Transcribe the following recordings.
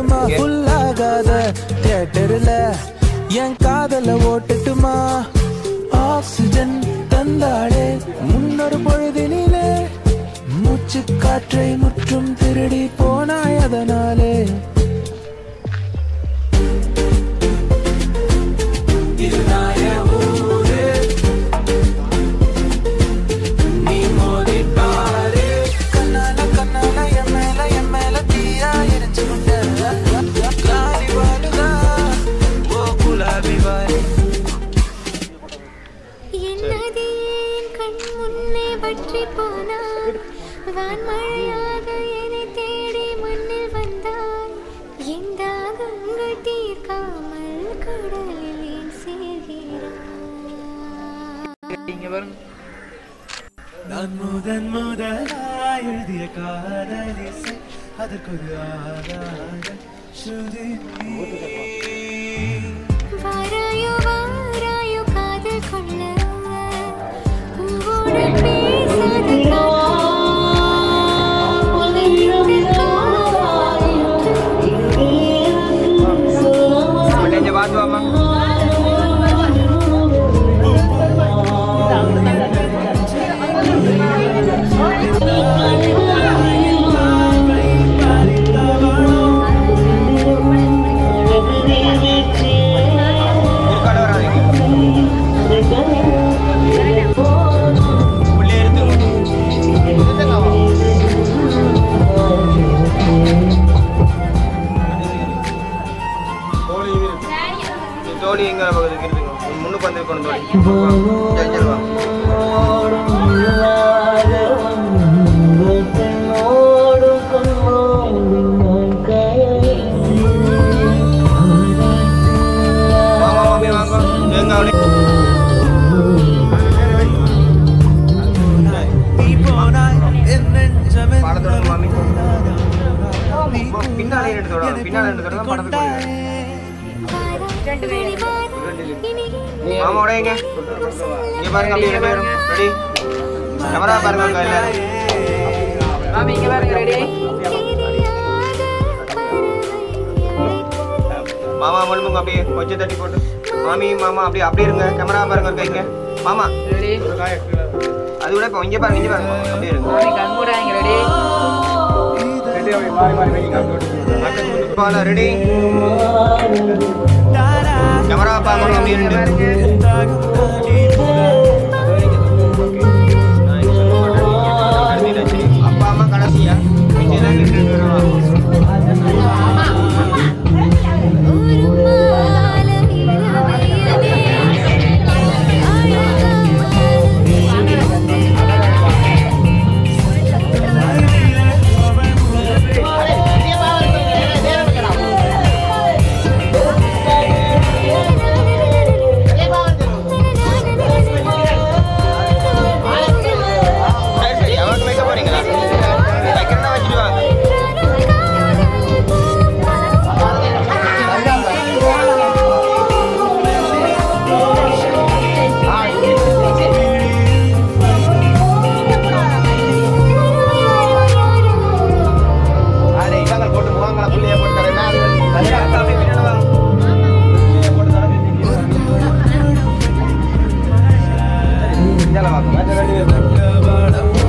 போதுமா ஃபுல் ஆகாத தியேட்டர்ல என் காதல ஓட்டட்டுமா ஆக்சிஜன் தந்தாளே முன்னொரு பொழுதினிலே மூச்சு காற்றை முற்றும் திருடி போனாய் அதனாலே இது நாய ஊரு நீ மோதி பாரு கண்ணால கண்ணால என் மேல என் மேல தீயா எரிஞ்சு கொண்ட காலி வாழுதா ஓ குலாபி வாரி என்னது என் கண் முன்னே பற்றி போனாய் வான்மழையாக என்னை தேடி மண்ணில் வந்தாய் என் தாகங்கள் தீர்க்காமல் கடலில் ஏன் சேர்கிறாய் இங்க பாருங்க நான் முதன் முதலாய் எழுதிய காதலிசை அதற்கொரு ஆதார ஸ்ருதி நீ. வாராயோ வாராயோ காதல் கொள்ள பூவோடு பேசாத கொஞ்சம் பார்த்து வாமா குறுக்கால வராதீங்க உள்ளே இருந்து தோழி எங்க பக்கத்துக்கு இருக்குங்க முன்னுக்கு வந்துருக்கணும் தோழி சரி, சரி, வா. வாங்க மாமி வாங்க எங்க அப்படியே நீ போனாய் என் நெஞ்சமே பாடத்தோட மாமி பின்னாலே ரெண்டு தோட பின்னாலே ரெண்டு தோட படத்துக்கு போயிடுங்க. மாமாவோட எங்க இங்க பாருங்க அப்படியே ரெண்டு பேரும் ரெடி கேமரா பாருங்க அங்க எல்லாரும் மாமி இங்க பாருங்க ரெடி மாமா முழுமுங்க அப்படியே கொஞ்சம் தட்டி போட்டு மாமி மாமா அப்படியே அப்படியே இருங்க கேமரா பாருங்க ஒரு கைங்க மாமா ரெடி அது விட இப்போ இங்க பாருங்க இங்க பாருங்க அப்படியே இருங்க மாமி கண் மூடாங்க ரெடி ரெடி கேமரா பாருங்க அப்படியே ரெண்டு அப்பா அம்மா கடைசியா மிச்சம் தான் ரெண்டு பேரும் சரி சரி அவனுக்கு வைக்க போறீங்களா வைக்கிறதா வச்சுட்டு வாங்க அதை இவங்க போட்டு முகங்களை புள்ளைய போட்டு தரேன்னா அது அக்கா அப்படியே பின்னாடி வாங்க புள்ளைய போட்டு தரேன் இதெல்லாம் வாங்க மற்ற ரெண்டு பேரும்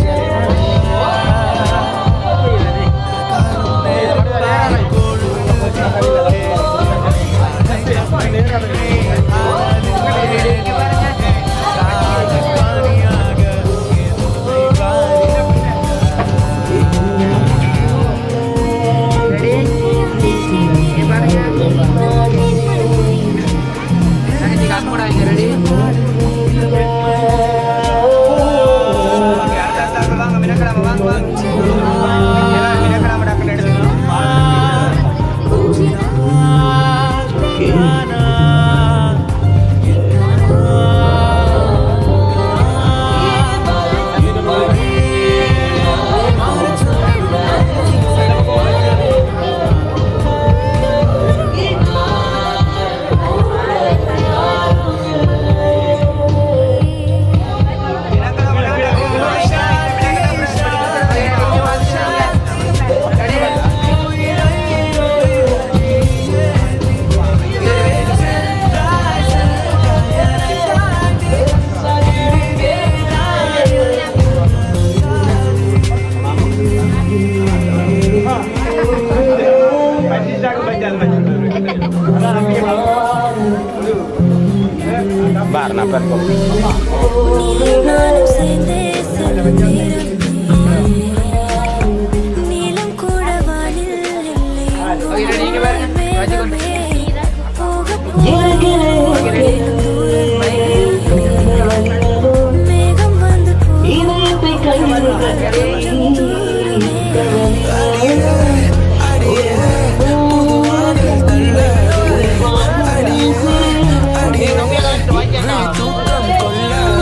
இங்க பாருங்க தங்கச்சி கண் மூடாங்க ரெடி பார் நான் பெருக்கும் நீனாலும் சேர்ந்தே செல்லும் நீலம் கூட வானில் இல்லை ஓகே ரெடி இங்க பாருங்க வச்சுக்கொண்டு போக போக மேகம் வந்து தூக்கம் கொள்ளாது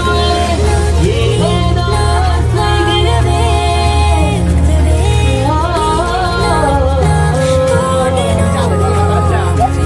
போகவே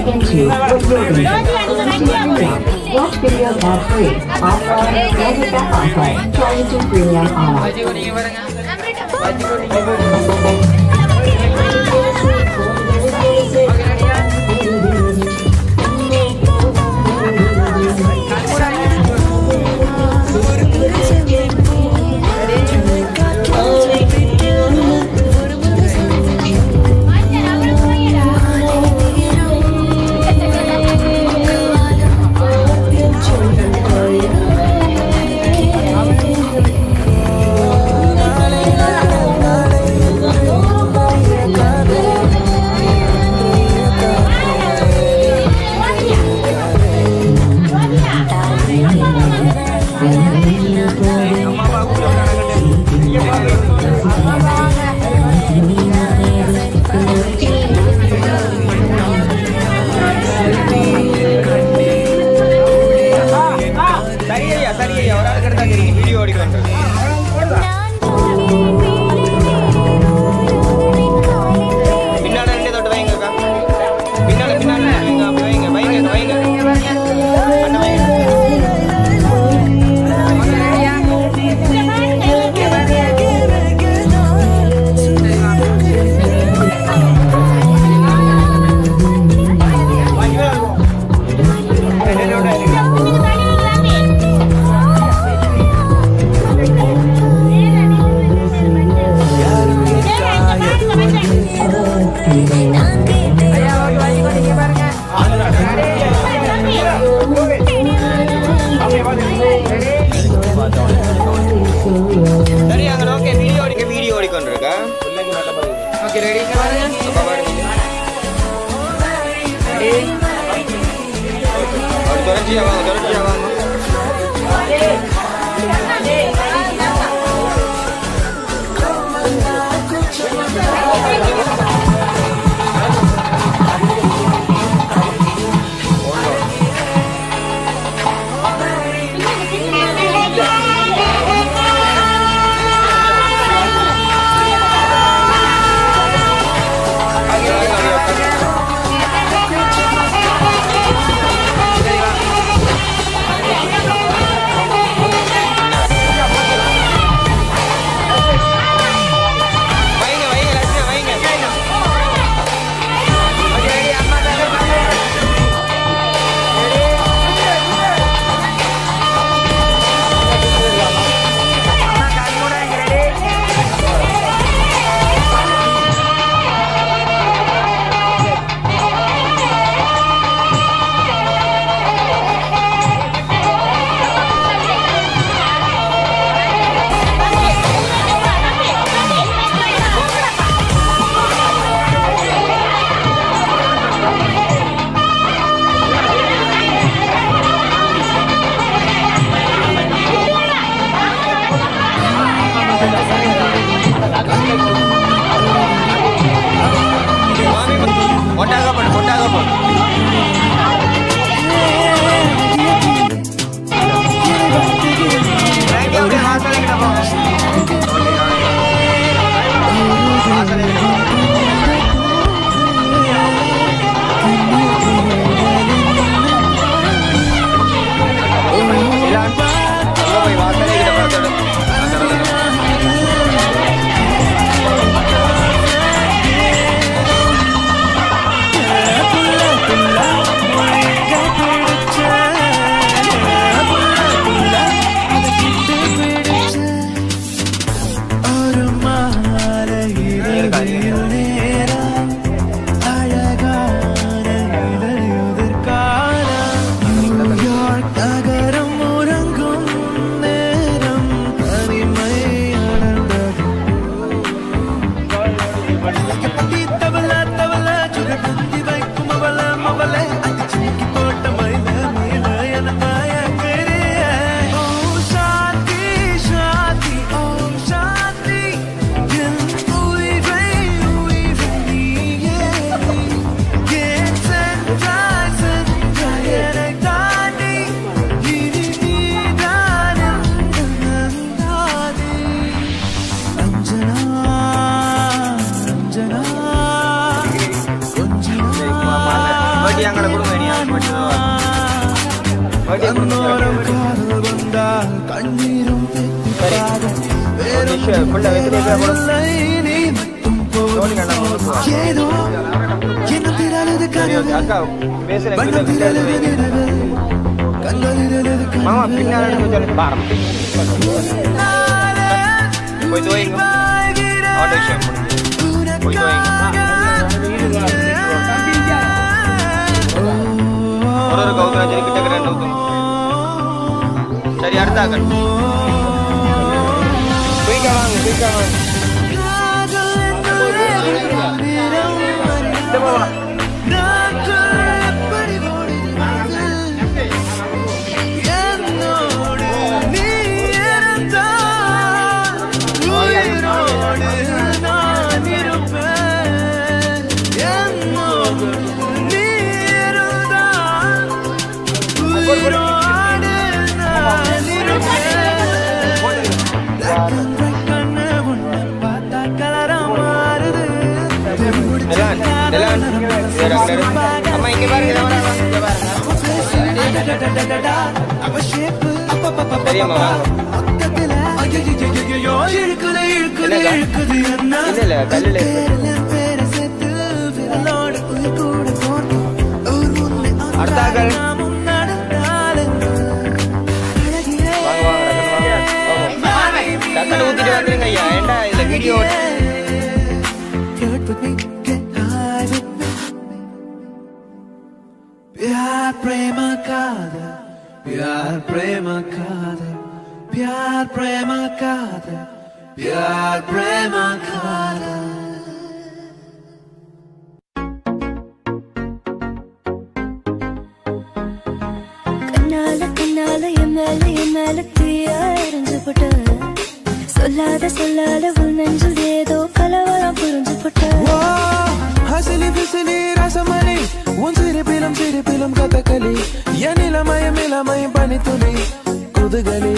into what will be Watch videos ad free, offline, and without offline. Try into premium online. வச்சுக்கோ நீங்க பாருங்க வச்சுக்கோ நீங்க பாருங்க ஓகே ரெடியா சரி ஐயா சரி ஐயா ஒரு ஆள் கிட்ட தான் வீடியோ ஓடிக்கிறேன் பின்னால ரெண்டே தொட்டு வைங்கக்கா பின்னால பின்னால வைங்க அப்படி வைங்க வைங்க வைங்க அண்ணா வைங்க ஓகே ரெடியா ஐயா ஓகே வச்சுக்கோ நீங்க பாருங்க சரி அங்க ஓகே வீடியோ ஓடிக்க வீடியோ ஓடிக்கொண்டிருக்கா ஓகே ரெடி இங்க பாருங்க அப்ப பாருங்க ரெடி அப்படி தொடர்ச்சியா வாங்க தொடர்ச்சியா வாங்க வட்டி அங்கே கொடுங்க நீ வட்டி வட்டி கொடுங்க சரி ஒரு நிமிஷம் ஃபுல்லாக வெற்றி போட சோனி கண்ணா கொடுத்துவா சரி ஓகே அக்கா பேசுகிறேன் கிட்ட கிட்ட வைங்க மாமா பின்னால கொஞ்சம் பாரம் போய் துவைங்க ஆட்டோ விஷயம் முடிஞ்சு போய் துவைங்க ஒரு ஒரு கவுக்கு சரி கிட்ட ரெண்டு ஊத்துங்க சரி அடுத்த அக்கா குயிக்கா வாங்க குயிக்கா வாங்க இந்த போகலாம் நிலான், நிலான். வேற அங்க இரு. அம்மா இங்க பாருங்க இதை வராங்க இங்க பாருங்க பெரியம்மா வாங்க என்னக்கா? இல்ல இல்ல கல்லுல இருக்கு அடுத்த ஆக்கள் வாங்க வாங்க டக்குனு வாங்க டக்குனு ஊத்திட்டு வந்துருங்க ஐயா ஏண்டா இதுல வீடியோ प्यार प्रेम कादर प्यार प्रेम कादर प्यार प्रेम कादर प्यार प्रेम कादर கண்ணால கண்ணால என் மேல என் மேல தீயா எரிஞ்சு போட்ட சொல்லாத சொல்லாத உன் நெஞ்சில் ஏதோ கலவரம் புரிஞ்சு போட்ட ஹசிலி பிசிலி ரசமலி உன் சிரிப்பிலும் சிரிப்பிலும் கதகளி என் இளமயம் இளமயம் பனித்துளி குதுகலி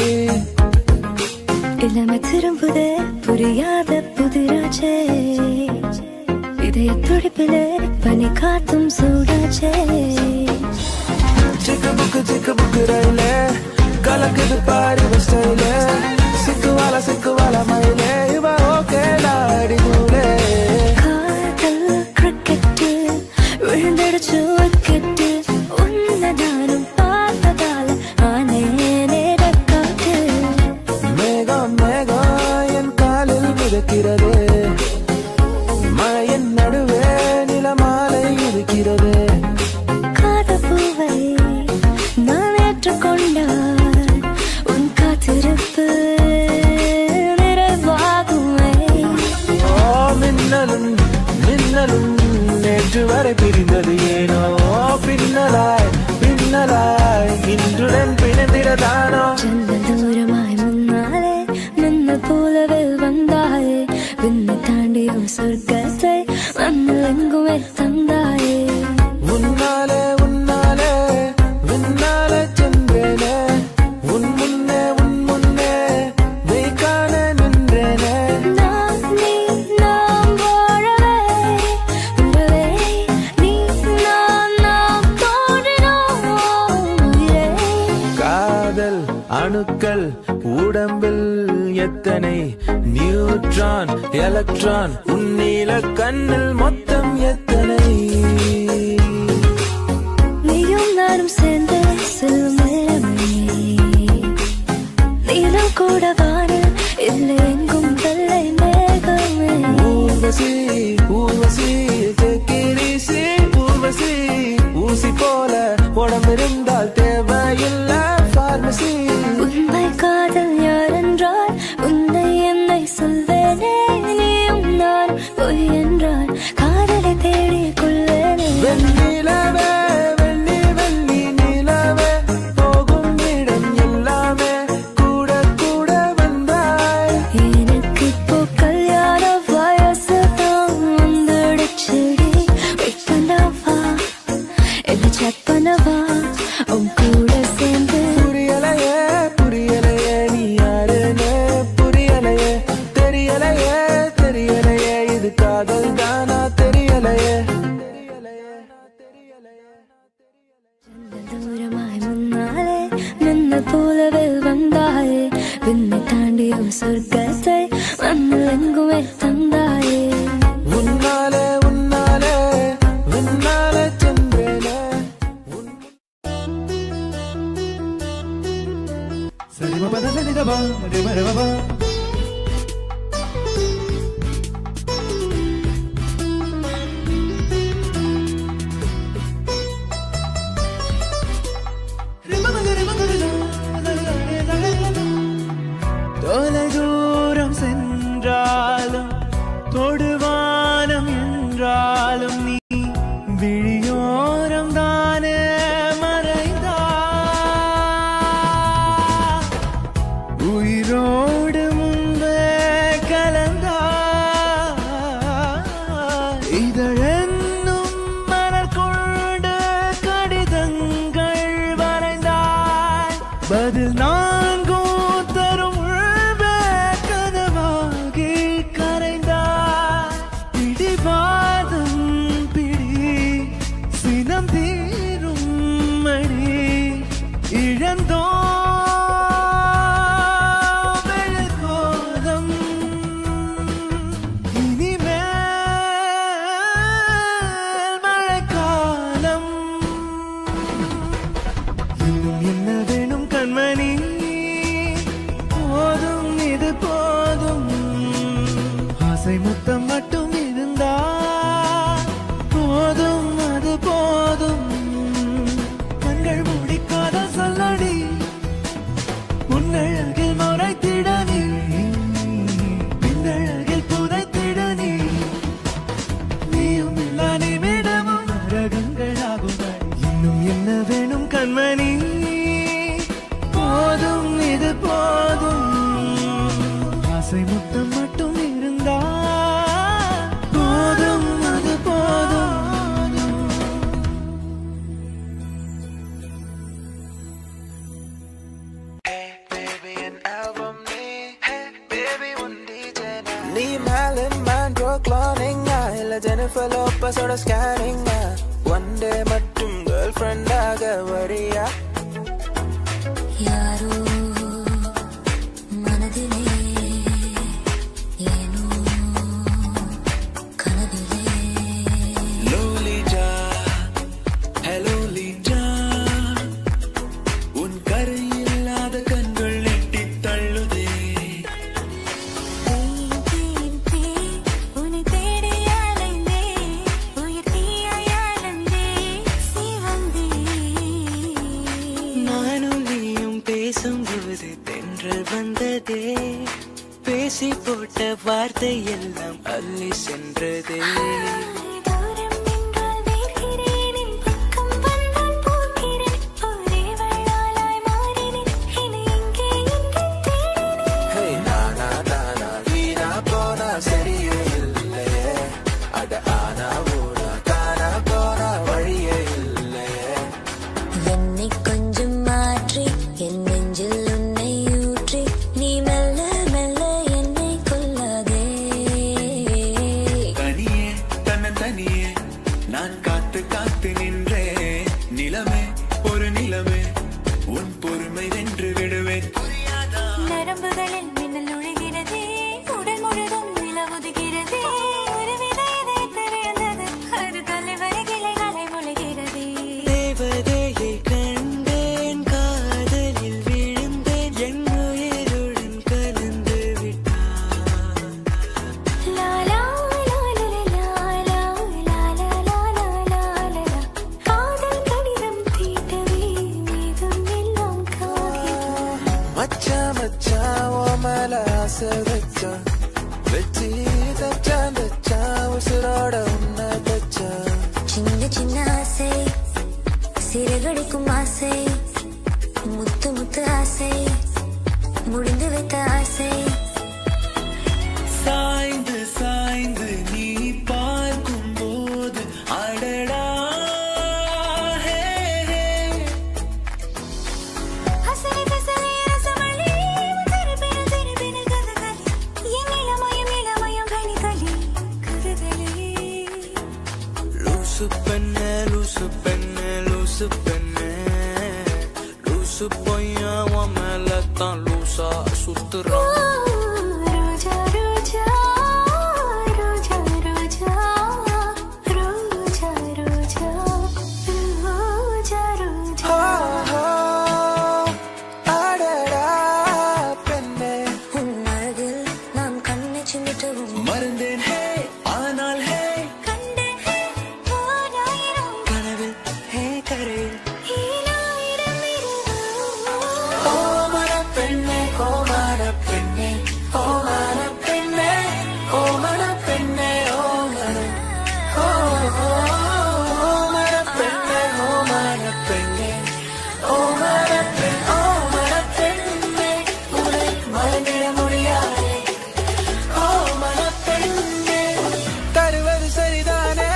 இளமை திரும்புதே புரியாத புதிராச்சே இதய துடிப்பிலே பனி காத்தும் சூடாச்சே சிக்கு புக்கு சிக்கு புக்கு ரயிலே கலக்குது பாரு ஸ்டைலே சிக்குவால சிக்குவால மயிலே இவ ஓகே லாடி நூலே காதல் கிரிக்கெட்டு விழுந்துடுச்சு விக்கெட்டு உன்னை நானும் பார்த்ததால ஆனேனே ரெக்காட்டு மேகம் மேகம் என் காலில் மிதக்கிறது மழையின் நடுவே நிலமாலை இருக்கிறது காதப்பூவை நான் ஏற்றுக்கொண்டால் உன் காத்திருப்பு நிறைவாகுமே ஓ மின்னலும் மின்னலும் நேற்று வரை பிரிந்தது ஏனோ பின்னலாய் பின்னலாய் இன்றுடன் பிணைந்திடதானோ ஜன்னல் தூரமாய் முன்னாலே நின்ன போலவே வந்தாயே விண்ணை தாண்டியும் சொர்க்கத்தை மண்ணில் எங்குமே தந்தாயே உன்னாலே உன்னாலே விண்ணாலே சென்றேனே உன் முன்னே உன் முன்னே வெய்கான நின்றேனே நான் நீ நாம் வாழவே உறவே நீ நான் நாம் தோன்றினோம் உயிரே காதல் அணுக்கள் உடம்பில் எத்தனை நியூட்ரான் எலக்ட்ரான் உன்னில கண்ணில் மொத்தம் எத்தனை நீயும் நானும் சேர்ந்து செல்லும் வெள்ளமே நீலம் கூட வானில் இல்லை எங்கும் வெள்ளை மேகமே ஊர்வசி ஊர்வசி தெக்கிரிசி ஊர்வசி ஊசி போல உடம்பிருந்தால் தேவையில்ல பார்மசி உண்மை காதல் யாரென்றால் உன்னை என்னை சொல்வேனே நீயும் நான் பொய் என்றால் காதலை தேடிக் கொள்வேனே வெண்ணிலவே வெள்ளி வெள்ளி நிலவே போகும் இடம் எல்லாமே கூட கூட வந்தாய் எனக்கு இப்போ கல்யாண வயசு தான் வந்துடுச்சுடி வெயிட் பண்ணவா என்ன செக் பண்ணவா உன் கூட சேர்ந்து புரியலையே புரியலையே நீ யாருன்னு புரியலையே தெரியலையே தெரியலையே இது காதல் தானா தெரியலையே தெரியலையே தெரியலையே போலவே வந்தாயே விண்ணை தாண்டியும் சொர்க்கத்தை மண்ணில் எங்குமே தந்தாயே உன்னாலே உன்னாலே உன்னாலே சென்றேனே தொலை தூரம் சென்றாலும் தொடுவானம் என்றாலும் நீ விழியோரம் தானே மறைந்தா உயிரோடு முன்பே கலந்தா இதழென்னும் மலர் கொண்டு கடிதங்கள் வரைந்தாய் பதில் நான்கும் தரும் உள்வே கனவாகி கரைந்தாய் பிடிவாதம் பிடி சினம் தீரும் மடி இழந்தோ வெள்ளக்கோலம் இனிமேல் மழைக்காலம் இன்னும் என்ன வேணும் கண்மணி போதும் இது போதும் ஆசை முத்தம் மட்டும் இருந்தா போதும் அது போதும் கண்கள் மூடிக்காத சொல்லடி உன்னழகில் முறைத்திட நீ பின்னழகில் புதைத்திட நீ நீயும் இல்லா நிமிடமும் நரகங்களாகும் இன்னும் என்ன வேணும் கண்மணி போதும் இது போதும் ஆசை முத்தம் மட்டும் இருந்தா போதும் அது போதும் நீ மேலின் மேண்ட்ரோ கிளானிங்கா இல்ல ஜெனிஃபர் லோப்பஸோட ஸ்கேனிங்கா ஒன் டே மட்டும் கேர்ள் ஃப்ரெண்டாக வரியா யாரோ மனதிலே ஏனோ கனவிலே லோலிடா ஹலோ லீடா உன் கரையில்லாத கண்கள் எட்டி தள்ளுதே உன்னை தேடி அலைந்தே உயிர் தீயாயாலந்தே சிவந்தே நானும் நீயும் பேசும்போது தென்றல் வந்ததே பேசி போட்ட வார்த்தை எல்லாம் அள்ளி சென்றதே தூரம் நின்றால் வேர்க்கிறேன் என் பக்கம் வந்தால் போகிறேன் ஒரே வள்ளாலாய் மாறினேன் என்னை எங்கே எங்கே தேடினேன் நானா தானா வீணா போனா சரியே இல்லையே அட ஆனா ஊனா காணா போனா வழியே இல்லையே என்னை கொஞ்சம் மாற்றி என் நெஞ்சில் உன்னை ஊற்றி நீ மெல்ல மெல்ல என்னை கொல்லாதே தனியே தன்ன தனியே நான் காத்து காத்து நின்றே நிலமே ஒரு நிலமே உன் பொறுமை வென்று விடுவேன் புரியாதா நரம்புகளில் மின்னல் நுழைகிறதே உடல் முழுதும் நிலவுதுகிறதே ஒரு வித இதயத்தை விழுந்தது அது தலைவரை கிளைகளை முளைகிறதே தேவதையை கண்டேன் காதலில் விழுந்தேன் என் உயிருடன் கலந்து விட்டான் லா லா லா லா லா லா லா லா லா லா லா லா காதல் கடிதம் தீட்டவே மீதம் எல்லாம் காகிதம் மச்சான் மச்சான் ஓ மேல ஆசை வச்சான் வச்சு தச்சான் தச்சான் உசுரோட உன்னை தச்சான் சின்ன சின்ன ஆசை சிறகடிக்கும் ஆசை முத்து முத்து ஆசை முடிந்து வைத்த ஆசை சாய்ந்து சாய்ந்து நீ பார்க்கும் போது அடடா ஹே, ஹே. அசலி பசலி ரசமல்லி திருப்பின திருப்பின கதகளி என் இளமயம் இளமயம் கனிகளி கதகளி லூசு பெண்ணே லூசு பெண்ணே லூசு பெண்ணே லூசு பொய்யா உன் தூத்துறோம் ரோஜா ரோஜா ரோஜா ரோஜா ரோஜா ரோஜா ரோஜா ரோஜா அடடா பெண்ணே உன் அழகில் நான் கண்ணை சிமிட்டவும் மறந்தேன் ஹே ஆனால் ஹே கண்டேன் ஓராயிரம் கனவில் ஹே கரையில் ஈராயிரம் இரவு. ஓமன பெண்ணே ஓமான பெண்ணே ஓமான பெண்ணே ஓமன பெண்ணே ஓமன ஓ, ஓமன பெண்ணே ஓமன பெண்ணே ஓமன பெண் ஓமன பெண்ணே உன்னை மறந்திட முடியாதே ஓமன பெண்ணே தருவது சரிதானே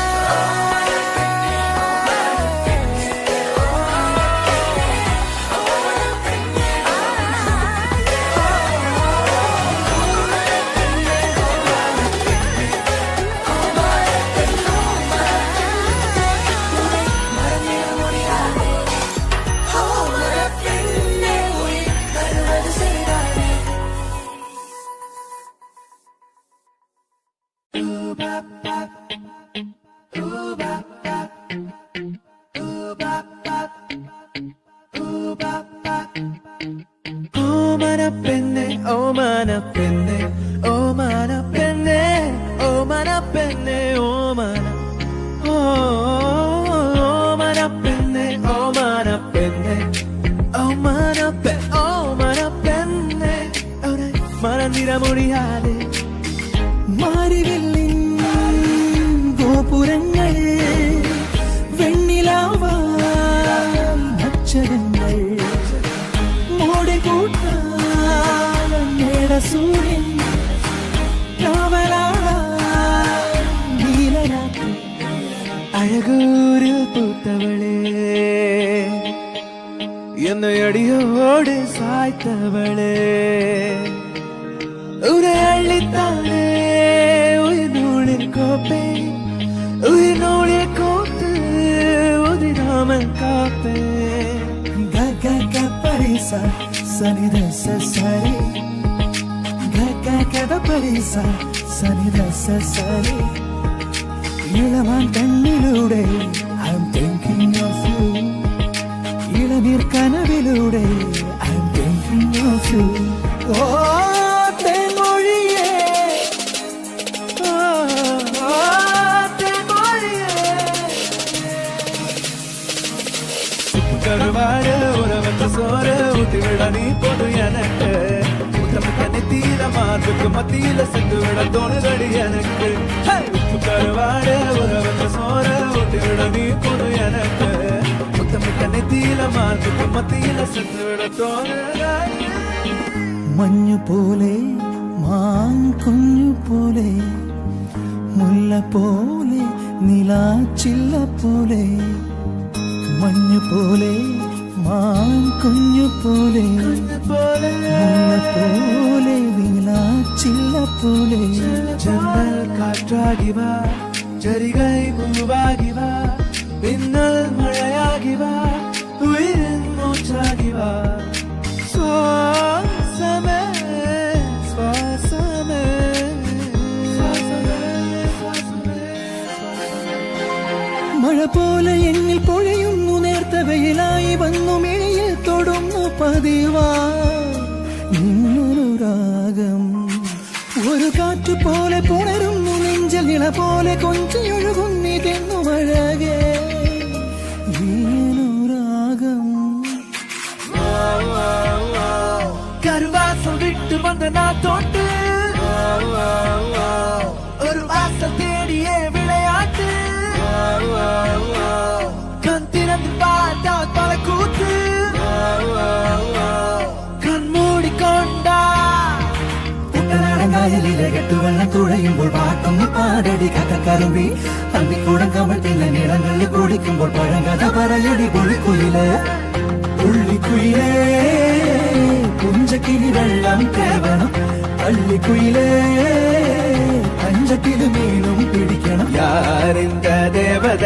ஓமன பெண்ணே உன்னை தருவது சரிதானே ഓമന പെണ്ണെ ഓമന പെണ്ണെ ഓമന പെണ്ണെ ഓമന പെണ്ണെ ഓമന ഓ, ഓമന പെണ്ണെ ഓമന പെണ്ണെ ഓമന പെ ഓമന പെണ്ണെ അവനെ മറന്നിട മുടിയാതെ മാറിവില്ലിൻ ഗോപുരങ്ങൾ വെണ്ണിലാവാൻ അക്ഷരങ്ങൾ മോടി കൂട്ടാടസൂര്യൻ നീലരാത്രി അഴകൂരിൽ പൂത്തവളേ എന്നെ അടിയോട് സായ്ത്തവളേ ഉരെ അള്ളിത്താനേ ഉയർന്നൂളിൽ കോപ്പേ ഉയർന്നൂളിൽ കോത്ത് ഉതിരാമൻ കാപ്പേ ഗഗ പരിസ സനിത സരി ഗഗ കഥ പരിസ സനിത സരി ഇളമാൻ കണ്ണിലൂടെ I'm thinking of you ഇളനീർ കനവിലൂടെ I'm thinking of you ഓ തെമൊഴിയേ ഓ, ഓ, തെമൊഴിയേ கருவாடு உறவற்ற சோறு ஊட்டி விட நீ போது எனக்கு முத்தமிட்ட நெத்தியில மார்புக்கு மத்தியில சென்று விட தோணுதடி எனக்கு ஹே! உப்பு கருவாடு உறவற்ற சோறு ஊட்டி விட நீ போது எனக்கு முத்தமிட்ட நெத்தியில மார்புக்கு மத்தியில சென்று விட தோணுதடி മഞ്ഞു പോലെ മാൻകുഞ്ഞു പോലെ മുല്ല പോലെ നിലാച്ചില്ല പോലെ മഞ്ഞു പോലെ മാൻകുഞ്ഞു പോലെ മുല്ല പോലെ നിലാച്ചില്ല പോലെ ജനൽ കാറ്റാകി വാ ചരികൈ പൂവാകി വാ പിന്നൽ മഴയാകി വാ ഉയരൻ മൂച്ചാകി വാ ശ്വാസമേ ശ്വാസമേ മഴ പോലെ എന്നിൽ പൊഴിയുന്നു നേർത്ത വെയിലായി വന്നു മിഴിയിൽ തൊടുന്നു പതിവാ ഇന്നൊരു രാഗം ഒരു കാറ്റു പോലെ പുണരുന്നു നെഞ്ചൽ ഇള പോലെ കൊഞ്ചിയൊഴുകുന്നിതെന്നു മഴകേ ഈനു രാഗം கருவாசம் விட்டு வந்த நான் தோட்டு ஒரு வாசல் தேடியே விளையாட்டு கண் திறந்து பார்த்தா பல கூத்து கண் மூடிக்கொண்டா കുട്ടനാടങ്കായലിലെ കെട്ടുവെള്ളം തുഴയുമ്പോൾ പാട്ടൊന്ന് പാടടി കക്കറുമ്പി അന്തിക്കൂടം കമഴ്ത്തില്ല നിറങ്ങളിൽ കുടിക്കുമ്പോൾ പഴങ്കഥ പറയടി പുളിക്കുയില് പുള്ളിക്കുയിലേ പുഞ്ചക്കിനി വെള്ളം തേവണം പള്ളിക്കുയിലേ പഞ്ചക്കില് മീനും പിടിക്കണം யார் இந்த தேவத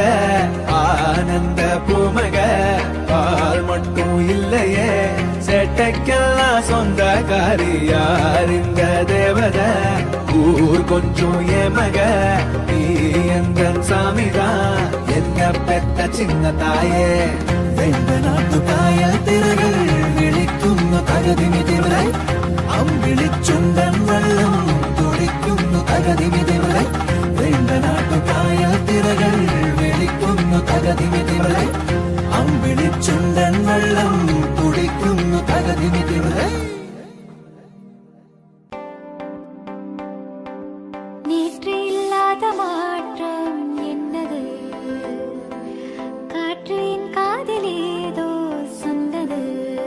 ஆனந்த பூமக பால் மட்டும் இல்லையே சேட்டைக்கெல்லாம் சொந்தக்காரி யார் இந்த தேவத ஊர் கொஞ்சம் ஏமக நீ எந்த சாமிதான் என்ன பெத்த சின்ன தாயே வெண்ட நாட்டு தாய திரைகள் വിളിക്കുന്നു തകതിമിതിവരെ അമ്പിളിച്ചുണ്ടൻ വെള്ളം തുടിക്കുന്നു തകതിമിതിവരെ വേണ്ട നാട്ടുകായ തിരകൾ വിളിക്കുന്നു തകതിമിതിവരെ അമ്പിളിച്ചുണ്ടൻ വെള്ളം തുടിക്കുന്നു തകതിമിതിവരെ நேற்று இல்லாத மாற்றம் என்னது காற்றின் காதில் ஏதோ சொன்னது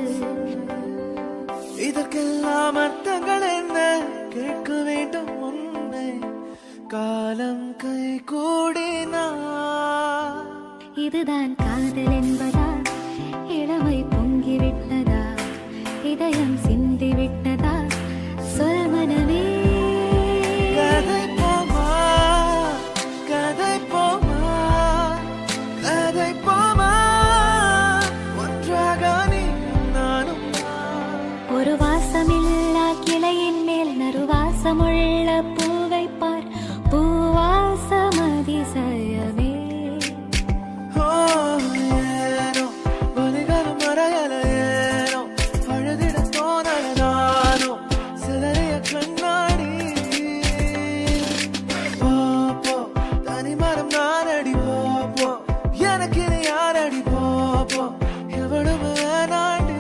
இதற்கெல்லாம் அர்த்தங்கள் என்ன கேட்க வேண்டும் உண்மை காலம் கை கூடினா இதுதான் காதல் என்பதா இளமை பொங்கிவிட்டதா இதயம் சிந்திவிட்டதா சொல் மனமே கதை போமா கதை போமா கதை போமா ஒன்றாக நீ நானும் ஒரு வாசமில்லா கிளையின் மேல் நறுவாசமுள்ள பூவை பார் பூவாசம் அதிசயமே ஓ, ஏனோ வலிகளும் மறையல ஏனோ அழுதிட தோணல நானோ சிலரைய கண்ணாடி போ, போ, தனிமரம் நானடி போ, போ. எனக்கு இனி யாரடி போ, போ. எவளும் வேணாண்டி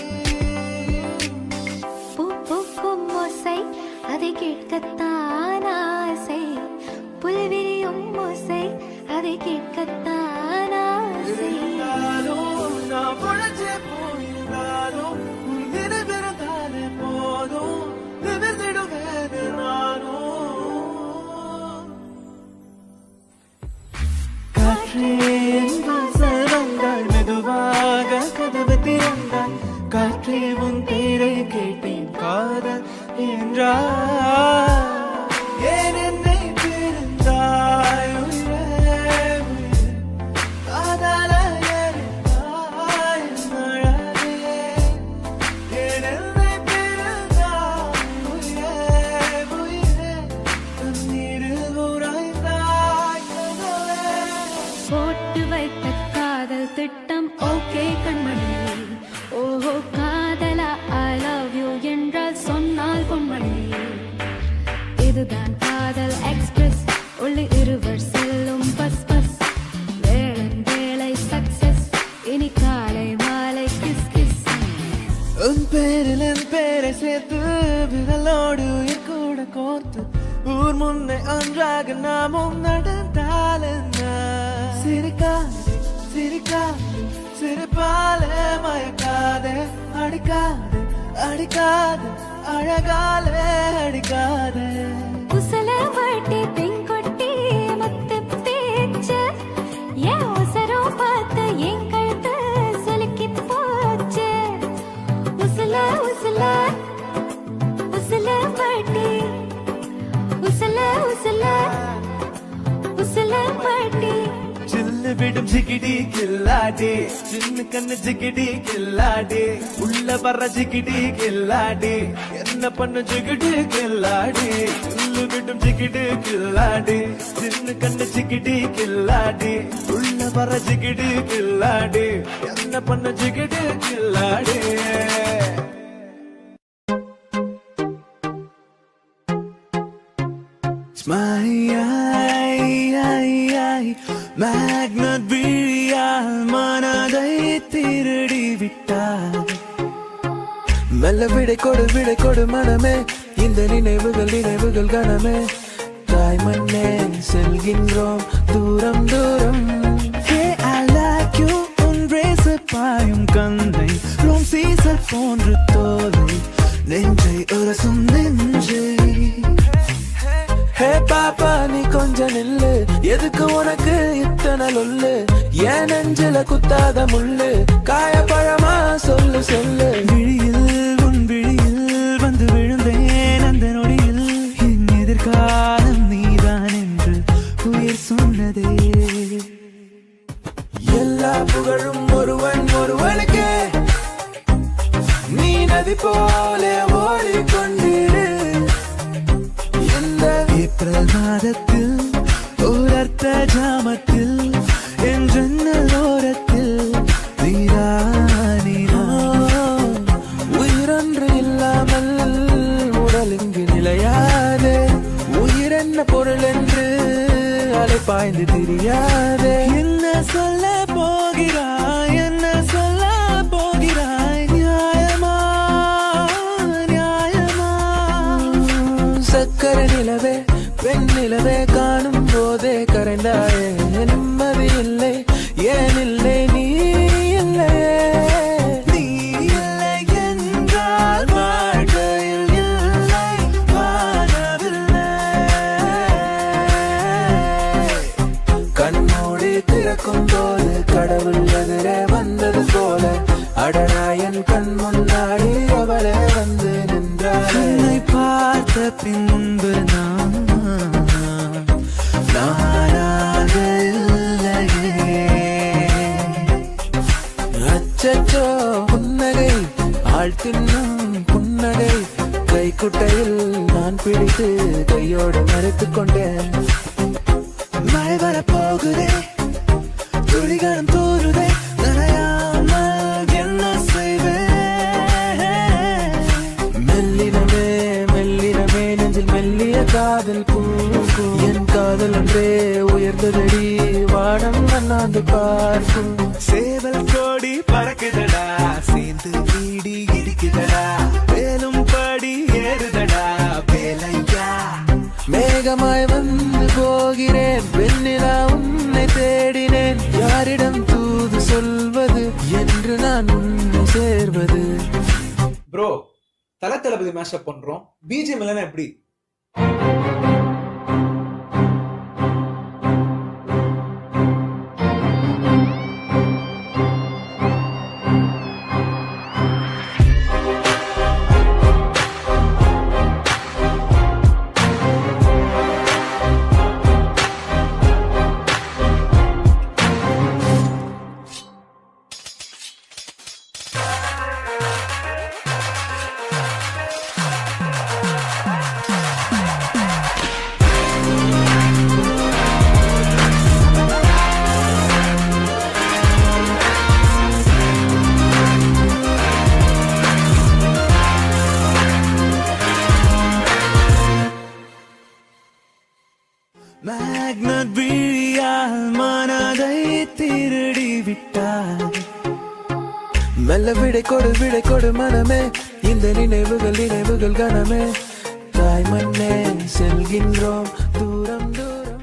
பூ பூக்கும் ஓசை அதை கேட்கத்தான் ஆசை புல்விரியும் ஓசை அதை கேட்கத்தான் ஆசை இருந்தாலும் நான் உழைச்சே போயிருந்தாலும் உன் நினைவிருந்தாலே போதும் நிமிர்ந்திடுவேன் நானும் காற்றே என் வாசல் வந்தாள் மெதுவாக கதவு திறந்தாள் காற்றே உன் பேரை கேட்டேன் காதல் என்றார் ஏன் என்னை பிரிந்தாய் உயிரே, உயிரே. காதல எரிந்தாய் என் அழகே. ஏன் என்னை பிரிந்தாய் உயிரே, உயிரே. கண்ணீரில் உறைந்தாய் கதவே. போட்டு வைத்த காதல் திட்டம் ஓகே கண்மணி ஓஹோ காதலா ஐ லவ் யூ என்றால் சொன்னால் பொன்மணி இதுதான் காதல் எக்ஸ்பிரஸ் உள்ளே இருவர் செல்லும் பஸ் பஸ் வேளன் வேலை சக்சஸ் இனி காலை மாலை கிஸ் கிஸ் உன் பேரில் என் பேரை சேர்த்து விரலோடு உயிர் கூட கோர்த்து ஊர் முன்னே ஒன்றாக நாமும் நடந்தால் என்ன சிரிக்காதே சிரிக்காதே சிரிப்பாலே மயக்காதே அடிக்காதே அடிக்காதே அழகாலே அடிக்காதே குசல வாட்டி பெண்கொட்டி முத்து பேச்சு என் உசரம் பார்த்து என் கழுத்து சுலுக்கி போச்சு உசல உசல உசல வாட்டி உசல உசல உசல வாட்டி சில்லு விடும் ஜிகிடி கில்லாடி சின்ன கண்ணு ஜிகிடி கில்லாடி உள்ள வர்ற ஜிகிடி கில்லாடி என்ன பண்ண ஜிகிடி கில்லாடி சில்லு விடும் ஜிகிடி கில்லாடி சின்ன கண்ணு ஜிகிடி கில்லாடி உள்ள வர்ற ஜிகிடி கில்லாடி என்ன பண்ண ஜிகிடி கில்லாடி மேக்னட் விழியால் மனதை திருடி விட்டார் மெல்ல விடை கொடு விடை கொடு மனமே இந்த நினைவுகள் நினைவுகள் கணமே தாய் மண்ணே செல்கின்றோம் தூரம் தூரம் Hey, I like you, உன் ரேசர் பாயும் கந்தை ரோம் சீசர் போன்று தோலை நெஞ்சை உரசும் நெஞ்சை ஹே பாப்பா நீ கொஞ்சம் நில்லு எதுக்கு உனக்கு இத்தனை லொல்லு ஏன் நெஞ்சில குத்தாத முள்ளு காயப்பழமா சொல்லு சொல்லு விழியில் உன் விழியில் வந்து விழுந்தேன் அந்த நொடியில் என் எதிர்காலம் நீதான் என்று உயிர் சொன்னதே எல்லா புகழும் ஒருவன் ஒருவனுக்கு நீ நதி நதி போல ஓடிக்கொண்டிரு இந்த ஏப்ரல் மாதத்தில் உலர்த்த ஜாமத்தில் என் ஜன்னல் ஓரத்தில் நீரானினோ உயிரொன்று இல்லாமல் உடல் இங்கு நிலையாது உயிர் என்ன பொருள் என்று அலைப்பாய்ந்து தெரியாது என்ன சொல்ல போகிறாய் என்ன சொல்ல போகிறாய் நியாயமா நியாயமா சக்கர நிலவே பெண் நிலவே காணும் போதே கரைந்தாயே நிம்மதி இல்லை ஏன் இல்லை நீ இல்லையே நீ இல்லை என்றால் வாழ்க்கையில் இல்லை வாழவில்லை கண்மூடி திறக்கும் போது கடவுள் எதிரே வந்தது போல அடராயன் கண் முன்னாடி அவளே வந்து நின்றாள் என்னை பார்த்த பின்பு நான் நானாக இல்லையே அச்சச்சோ புன்னகை ஆள் தின்னும் புன்னகை கைக்குட்டையில் நான் பிடித்து கையோடு மறைத்துக் கொண்டேன் மழை வரப்போகுதே துளிகளும் தூருதே நனையாமல் என்ன செய்வேன் மெல்லினமே மெல்லினமே நெஞ்சில் மெல்லிய காதல் பூக்கும் என் காதல் ஒன்றே உயர்ந்ததடி வானம் அண்ணாந்து பார்க்கும் சேவல் கோடி பறக்குதடா சேர்ந்து இடி இடிக்குதடா மேலும் படி ஏறுதடா வேலையா மேகமாய் வந்து போகிறேன் வெண்ணிலா உன்னை தேடினேன் யாரிடம் தூது சொல்வது என்று நான் உன்னை சேர்வது ப்ரோ தல தளபதி மேஷப் பண்றோம் பிஜிஎம் இல்லைன்னா எப்படி மேக்னட் விழியால் மனதை திருடி விட்டார் மெல்ல விடை கொடு விடை கொடு மனமே இந்த நினைவுகள் நினைவுகள் கனமே தாய் மண்ணே செல்கின்றோம் தூரம் தூரம்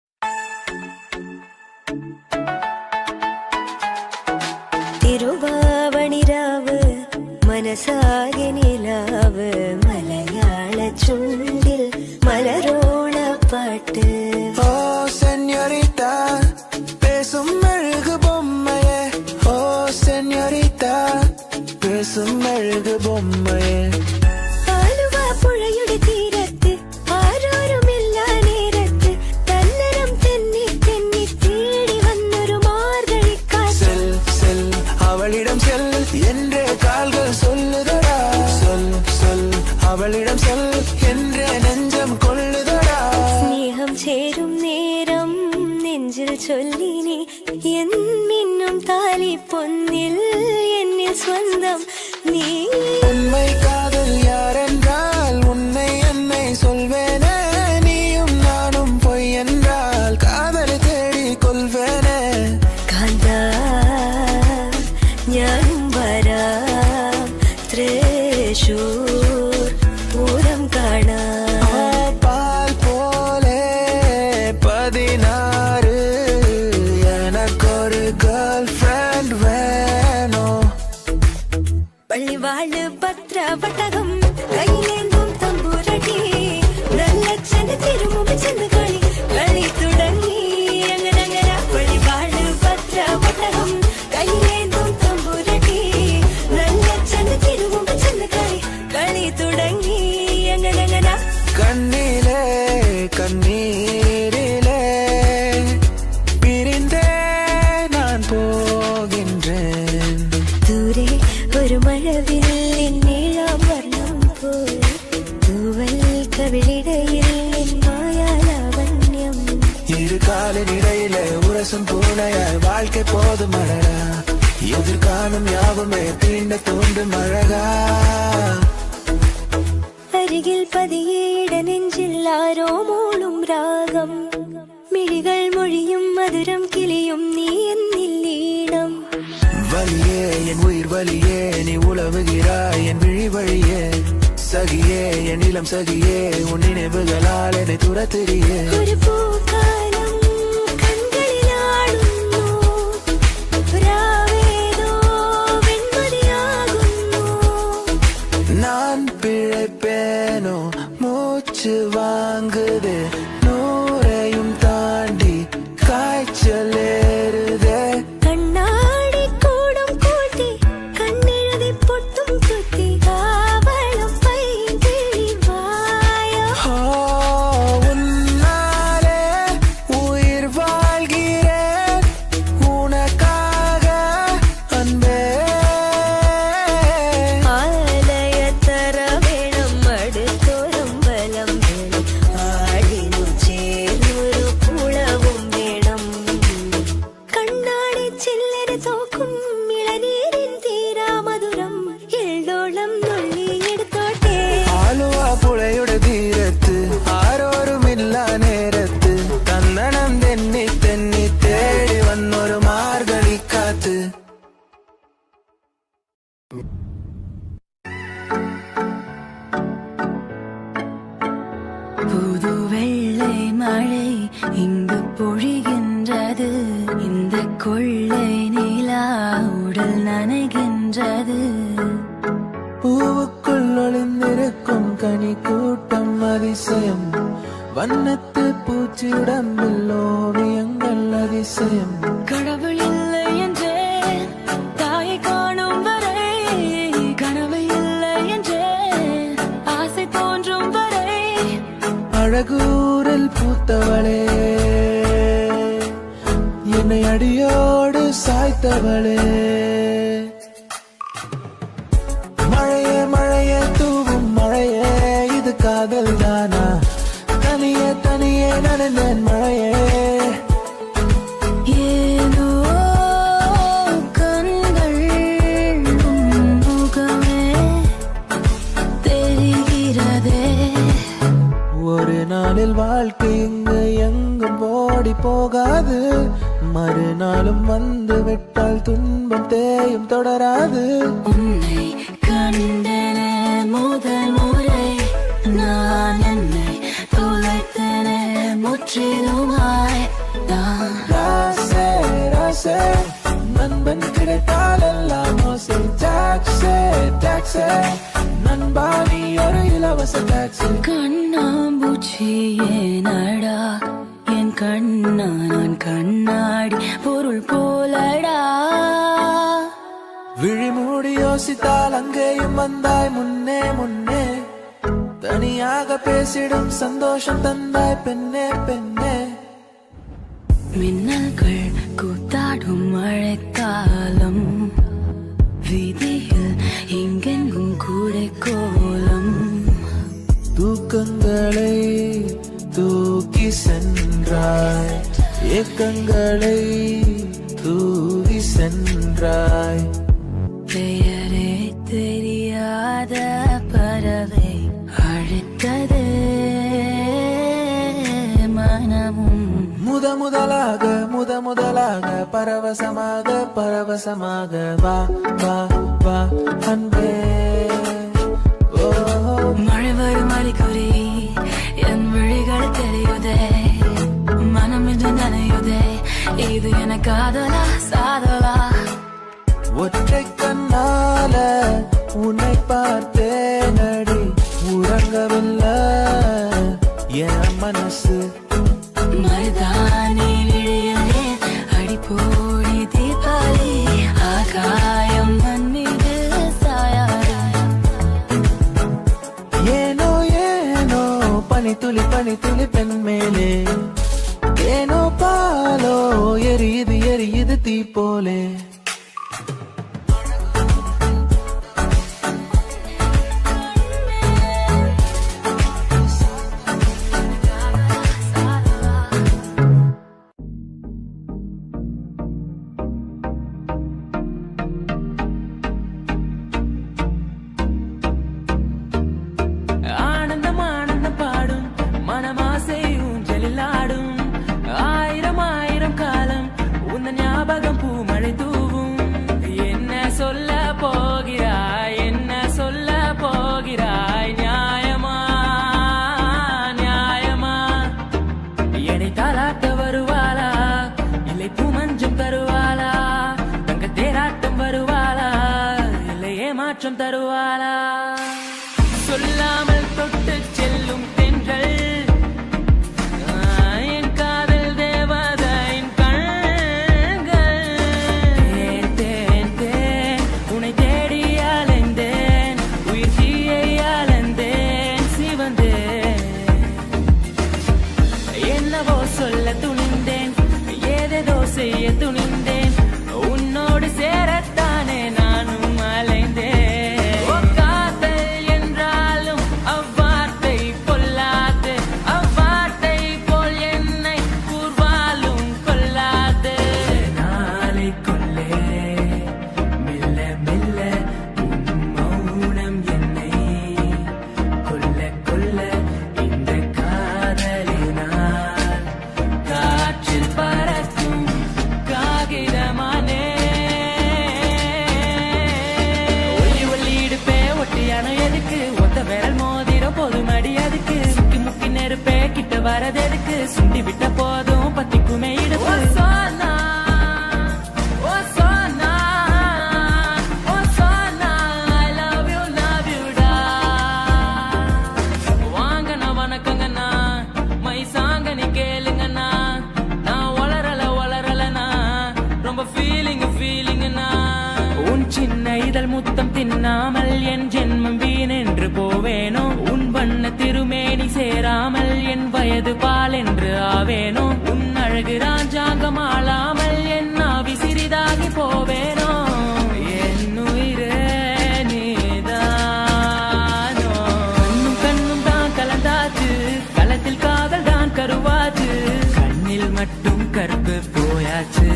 തിരുവാവണിരാവ് മനസാകെ നിലാവ് മലയാള ചുണ്ടിൽ മലരോള പാട്ട് ஓ சென்யோரிட்டா பேசும் அழகு பொம்மையே ஓ சென்யோரிட்டா பேசும் அழகு பொம்மையே ആലുവ പുഴയുടെ തീരത്ത് ആരോരുമില്ല നേരത്ത് തന്നരം തെന്നി തെന്നി തേടി വന്നൊരു മാർഗഴിക്കാറ്റ് செல் செல் அவளிடம் செல் என்றே கால்கள் சொல்லுதடா சொல் சொல் அவளிடம் செல் என்றே நெஞ்சம் கொள்ளுதடா സ്നേഹം ചേരും നേരം നെഞ്ചിൽ ചൊല്ലിനി എന്നിന്നും താലി പൊന്നിൽ എന്നിൽ സ്വന്തം നീ உண்மை காதல் யாரென்றால் உன்னை என்னை சொல்வேனே நீயும் நானும் பொய் என்றால் காதலை தேடி கொள்வேனே കാന്ത ഞാനും വരാം തൃശൂർ പൂരം കാണാം பால் போலே பதினாறு எனக்கொரு கேர்ள் ஃப்ரெண்ட் வேணும் പള്ളിവാള് ഭദ്രവട്ടകം കയ്യിലേന്തും തമ്പൂരടി നല്ല ചെന്ന തിരുമുമ്പ് ചെന്ന് കളി കളി തുടങ്ങി അങ്ങനെ അങ്ങനെ പള്ളിവാള് ഭദ്രവട്ടകം കയ്യിലേന്തും തമ്പൂരടി നല്ല ചെന്ന തിരുമുമ്പ് ചെന്ന് കളി കളി തുടങ്ങി അങ്ങനെ അങ്ങനെ கண்ணிலே கண்ணீரிலே பிரிந்தே நான் போகின்றேன் ദൂരെ ഒരു മഴവില്ലിൻ നിഴ புதிர் காணும் யாவுமே தீண்ட தூண்டும் அழகா அருகில் பதியேட நெஞ்சில் ஆரோ மூளும் ராகம் மிழிகள் மொழியும் மதுரம் கிளியும் நீ என்னில் ஈனம் வலியே என் உயிர் வலியே நீ உழவுகிறாய் என் விழி வழியே சகியே என் இளம் சகியே உன் நினைவுகளால் என்னை துரத்துறியே ஒரு பூக்காலம் கண்களில் ஆடுமோ ராவேதோ வெண்மதியாகுமோ நான் பிழைப்பேனோ மூச்சு வாங்குது நூறையும் தாண்டி காய்ச்சல் ஏறுதே கண்ணாடி கூடம் கூட்டி கண்ணெழுதி பொட்டும் குத்தி காவலம் பைங்கிழி வாயோ ஓ, உன்னாலே உயிர் வாழ்கிறேன் உனக்காக அன்பே ஆலய தர வேணும் அடுத்தோறும் பலம் வேணும் ஆடினும் சேர்ந்தொரு புலவும் வேணும் கண்ணாடி சில்லற தோக்கும் இளநீரின் தீரா மதுரம் எள்ளோளம் நொள்ளி எடுத்தோட்டே ആലുവ പുഴയുടെ തീരത്ത് ആരോരും ഇല്ല നേരത്ത് തന്നണം തെന്നി തെന്നി തേടി വന്നൊരു മാർഗഴിക്കാത്ത് புது வெள்ளை மழை இங்கு பொழிகின்றது இந்த கொள்ளை நிலா உடல் நனைகின்றது പൂവുക്കുൾ ഒളിഞ്ഞിരിക്കും കണിക്കൂട്ടം അതിശയം വണ്ണത്ത് പൂച്ചിയുടമ്പിൽ ഓവിയങ്ങൾ അതിശയം கடவுள் இல்லை என்றேன் தாயை காணும் வரை கனவு இல்லை என்றேன் ஆசை தோன்றும் வரை அழகூரில் பூத்தவளே என்னை அடியோடு சாய்த்தவளே மழையே மழையே தூவும் மழையே இது காதல் தானா தனியே தனியே நடந்தேன் மழையே ஏனோ கண்கள் உன் முகமே தெரிகிறதே ஒரு நாளில் வாழ்க்கை இங்கு எங்கும் ஓடி போகாது மறுநாளும் வந்து விட்டால் துன்பம் தேயும் தொடராது உன்னை கண்டன முதல் முறை நான் என்னை தொலைத்தன முற்றிலுமாய் நான் ராசே ராசே நண்பன் கிடைத்தால் எல்லாம் மோசை டாக்ஸே டாக்ஸே நண்பா நீ ஒரு இலவச டாக்ஸி கண்ணாம்பூச்சி ஏனடா என் கண்ணா நான் கண்ணாடி பொருள் போலடா விழி மூடி யோசித்தால் அங்கேயும் வந்தாய் முன்னே முன்னே தனியாக பேசிடும் சந்தோஷம் தந்தாய் பெண்ணே பெண்ணே மின்னல்கள் கூத்தாடும் மழைக்காலம் வீதியில் எங்கெங்கும் கூடை கோலம் தூக்கங்களை தூக்கி சென்றாய் ஏக்கங்களை தூவி சென்றாய் பெயரே தெரியாத பறவை அழைத்தது மனமும் முத முதலாக முத முதலாக பரவசமாக பரவசமாக வா வா வா அன்பே ஓ மழை வரும் அறிகுறி என் விழிகள் தெரியுதே மனம் இது நனையுதே இது என காதலா சாதலா ஒற்றை கண்ணால உன்னை பார்த்தேனடி உறங்கவில்லை என் மனசு மருதானி விழியிலே அடிப்போடி தீபாவளி ஆகாயம் மண் மீது சாயாது ஏனோ ஏனோ பனி துளி பனி துளி பெண் மேலே ஏனோ பாலோ எரியுது எரியுது தீ போலே மாற்றம் தருவாளா சொல்லாமல் தொட்டு செல்லும் தென்றல் ஆ, என் காதல் தேவதையின் கண்கள் தேன், தேன், தேன், உன்னை தேடி அலைந்தேன் உயிர் தீயை அலைந்தேன் சிவந்தேன் என்னவோ சொல்ல துணிந்தேன் ஏதேதோ செய்ய துணிந்தேன் உன்னோடு சேரத்தானே நானும் அலைந்தேன் ஓ காதல் என்றாலும் அவ்வார்த்தை பொல்லாது அவ்வார்த்தை போல் என்னை கூர்வாலும் கொல்லாது நாளை கொள்ளே மெல்ல மெல்ல உன் மௌனம் என்னை கொல்ல கொல்ல இந்த காதலினால் காற்றில் பறக்கும் காகிதமானே ஒல்லி ஒல்லி இடுப்பே ஒட்டியான எதுக்கு ஒத்த விரல் மோதிர போதும் அடி அதுக்கு சுக்கி முக்கி நெருப்பே கிட்ட வரது எதுக்கு சுண்டி விட்ட போதும் பத்திக்குமே இடுப்பு சோனா ஓ சோனா ஓ Sona I love you love you டா வாங்கண்ணா வணக்கங்கண்ணா மை சாங்கனி கேளுங்கண்ணா நான் வளரல வளரலண்ணா ரொம்ப ஃபீலிங் ஃபீலிங்கண்ணா உன் சின்ன இதழ் முத்தம் தின்னாமல் என் ஜென்மம் வீணென்று போவேனோ உன் வண்ண திருமேனி சேராமல் என் வயது பால் என்று ஆவேனோ உன் அழகு ராஜாங்கம் ஆளாமல் என் ஆவி சிறிதாகி போவேனோ என் உயிரே நீதானோ கண்ணும் கண்ணும் தான் கலந்தாச்சு களத்தில் காதல் தான் கருவாச்சு கண்ணில் மட்டும் கருப்பு போயாச்சு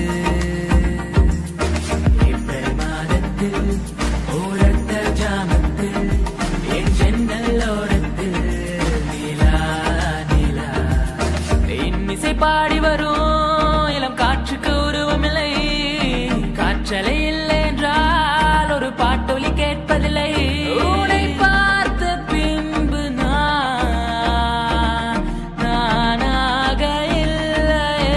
ஏப்ரல் மாதத்தில் ஓரத்த ஜாமத்தில் என் ஜன்னல் ஓரத்தில் நிலா நிலா இன்னிசை பாடி வரும் இளம் காற்றுக்கு உருவமில்லை காற்றலை இல்லை என்றால் ஒரு பாட்டொலி கேட்பதில்லை உன்னை பார்த்த பின்பு நான் நானாக இல்லையே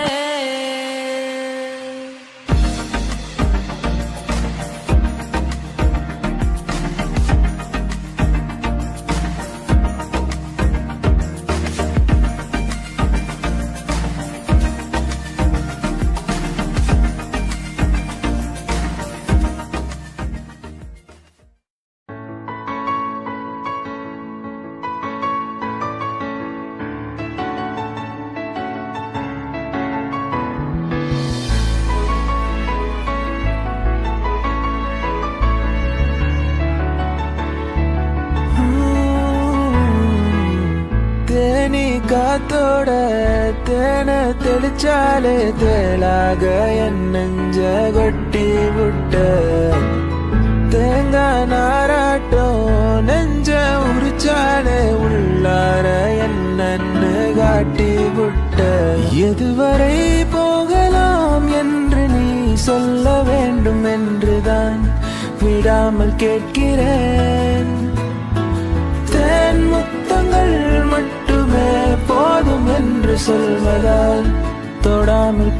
தேனி காத்தோட தேன தெளிச்சாலே தேளாக என் நெஞ்ச கொட்டி விட்ட தேங்காய் நாராட்டம் நெஞ்ச உரிச்சாலே உள்ளார என்னன்னு காட்டி விட்ட எதுவரை போகலாம் என்று நீ சொல்ல வேண்டும் என்றுதான் விடாமல் கேட்கிறேன் தேன் முத்தங்கள் மட்டுமே போதும் என்று சொல்வதால் தொடாமல்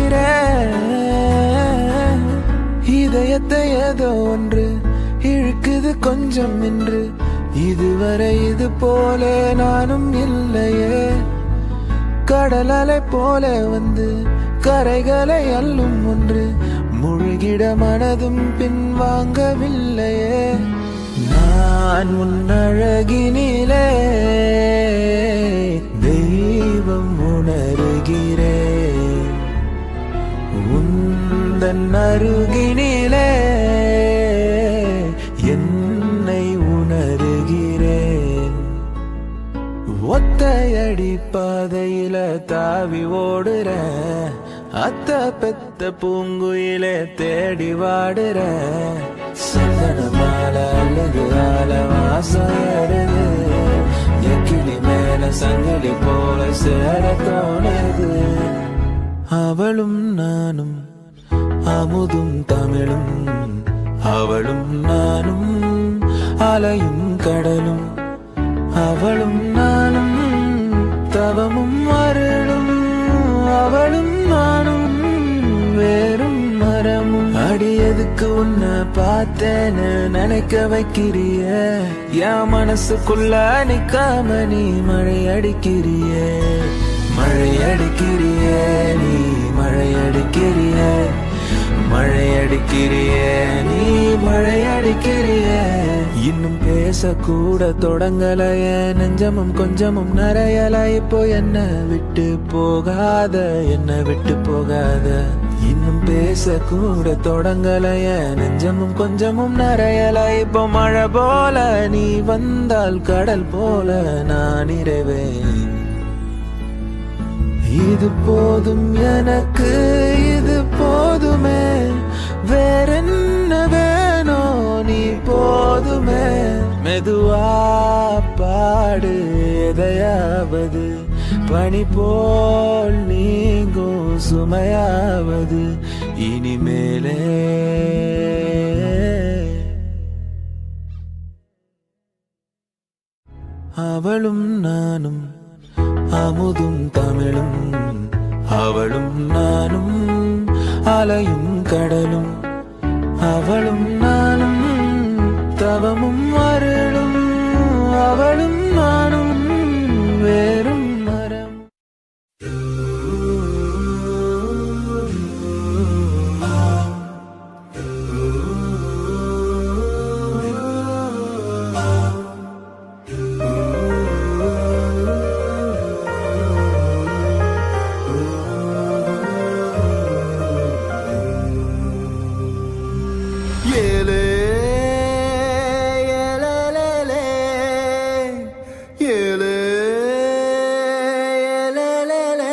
போகிறேன் இதயத்தை ஏதோ ஒன்று இழுக்குது கொஞ்சம் என்று இதுவரை இது போல நானும் இல்லையே கடல் அலை போல வந்து கரைகளை அள்ளும் ஒன்று முழுகிட மனதும் பின்வாங்கவில்லையே நான் உன் அழகினிலே தெய்வம் உணர்கிறேன் உந்தன் அருகினிலே என்னை உணர்கிறேன் ஒத்தையடி பாதையில தாவி ஓடுறேன் அத்த பெத்த பூங்குயிலே தேடி வாடுறேன் சந்தன மாலை அல்லது ஆல வாசம் ஏறுது எக்கிளி மேல சங்கிலி போல சேர தோணுது அவளும் நானும் அமுதும் தமிழும் அவளும் நானும் அலையும் கடலும் அவளும் நானும் தவமும் அருளும் அவளும் நானும் வேறும் மரமும் அடி அடி எதுக்கு உன்னை பார்த்தேன்னு நினைக்க வைக்கிறிய என் மனசுக்குள்ள நிக்காம நீ மழை அடிக்கிறிய மழை அடிக்கிறிய நீ மழை அடிக்கிறிய மழை அடிக்கிறிய நீ மழை அடிக்கிறிய இன்னும் பேசக்கூட தொடங்கலைய நெஞ்சமும் கொஞ்சமும் நிறையல இப்போ என்ன விட்டு போகாத என்ன விட்டு போகாத இன்னும் பேசக்கூட தொடங்கலைய நெஞ்சமும் கொஞ்சமும் நிறையல இப்போ மழை போல நீ வந்தால் கடல் போல நான் நிறைவேன் இது போதும் எனக்கு இது போதுமே வேறென்ன வேணும் நீ போதுமே மெதுவா பாடு எதையாவது பனி போல் நீங்கும் சுமையாவது இனிமேலே அவளும் நானும் அமுதும் தமிழும் அவளும் நானும் அலையும் கடலும் அவளும் நானும் தவமும் அருளும் அவளும் நானும் வேறும் மரம் ஏலே ஏலேலேலே, ஏலே ஏலேலேலே.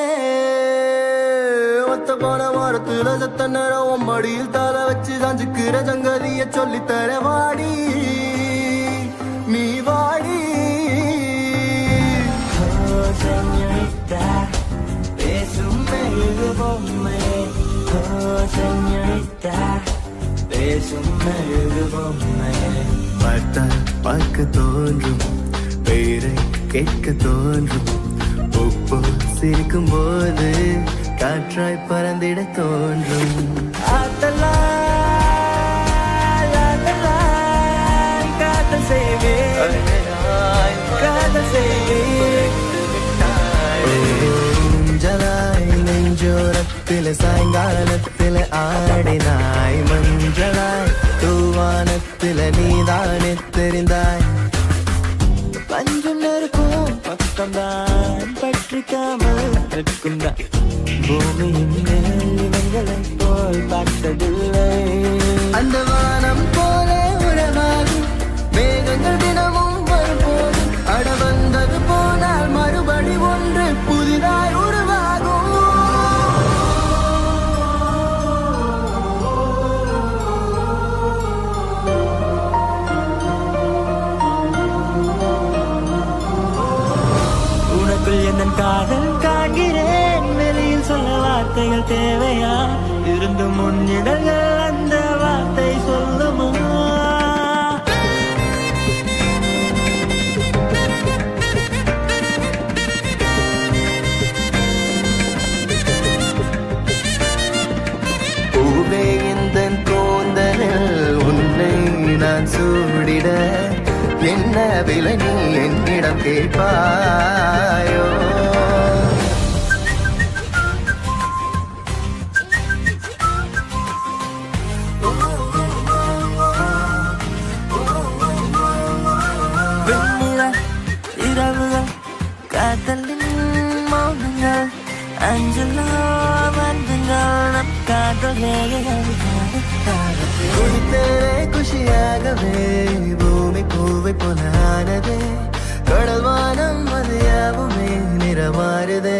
ஒத்த போன வாரத்துல சத்த நேரம் உன் மடியில் தலை வச்சு சாஞ்சுக்கிற சங்கதிய சொல்லித்தர வாடி நீ வாடி பேசும் மெழுகு பொம்மை ஓ செஞ்சரித்தா பேசும் மெழுகு பொம்மை பார்த்தால் பார்க்க தோன்றும் பெயரை கேட்க தோன்றும் உப்பு சிரிக்கும் போது காற்றாய் பறந்திட தோன்றும் ஆத்தலா காதல் செய்வேன் காதல் செய்வேன் ஊஞ்சலாய் நெஞ்சோரத்தில சாயங்காலத்தில ஆடினாய் மஞ்சளாய் தூவானத்தில நீதானே தெரிந்தாய் பஞ்சம் நெருக்கும் பக்கம்தான் பற்றிக்காமல் நிற்கும் தான் பூமியின் மேல் இவங்களை போல் பார்த்ததில்லை அந்த வானம் போல உறவாகும் மேகங்கள் தினமும் வரும்போது அட வந்தது போனால் மறுபடி ஒன்று புதிதாய் உருவாகும் உனக்குள் எந்த காதல் காண்கிறேன் வெளியில் சொல்ல வார்த்தைகள் தேவையா இருந்து முன்னிடங்கள் அந்த வார்த்தை சொல்லுமா பூவே இந்த கூந்தலில் உன்னை நான் சூடிட என்ன விலை நீ என்னிடம் கேட்பாயோ வெண்ணிலா இரவுகள் காதலின் மௌனங்கள் அஞ்சலா வந்துங்கள் நம் காதல் ரேகைகள் குடித்தேனே குஷியாகவே பூமி பூவை போலானதே கடல் வானம் அது யாவுமே நிறமாறுதே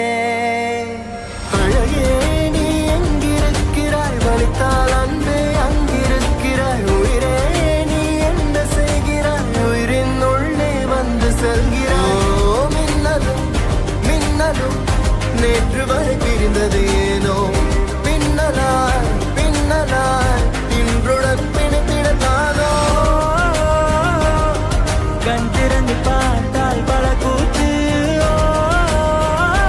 அழகே நீ எங்கிருக்கிறாய் வலித்தால் அன்பே அங்கிருக்கிறாய் உயிரே நீ என்ன செய்கிறாய் உயிரின் உள்ளே வந்து செல்கிறாய் ஓ, மின்னலும் மின்னலும் நேற்று வரை பிரிந்தது ஏனோ பின்னலாய் பின்னலாய் இன்றுடன் பிணைத்திடத்தானோ கண் திறந்து பார்த்தால் பல கூத்து ஓ,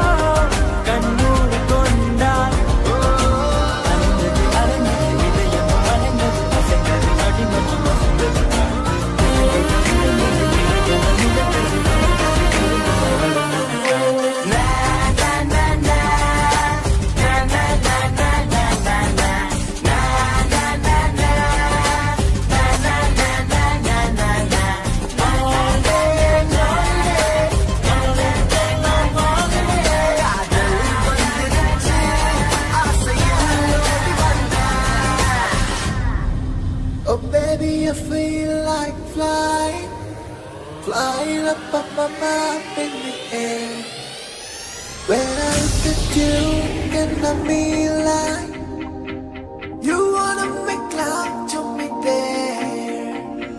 Oh baby, I feel like flying, flying up, up, up, up in the air. When I look at you, can I be like you wanna make love to me there?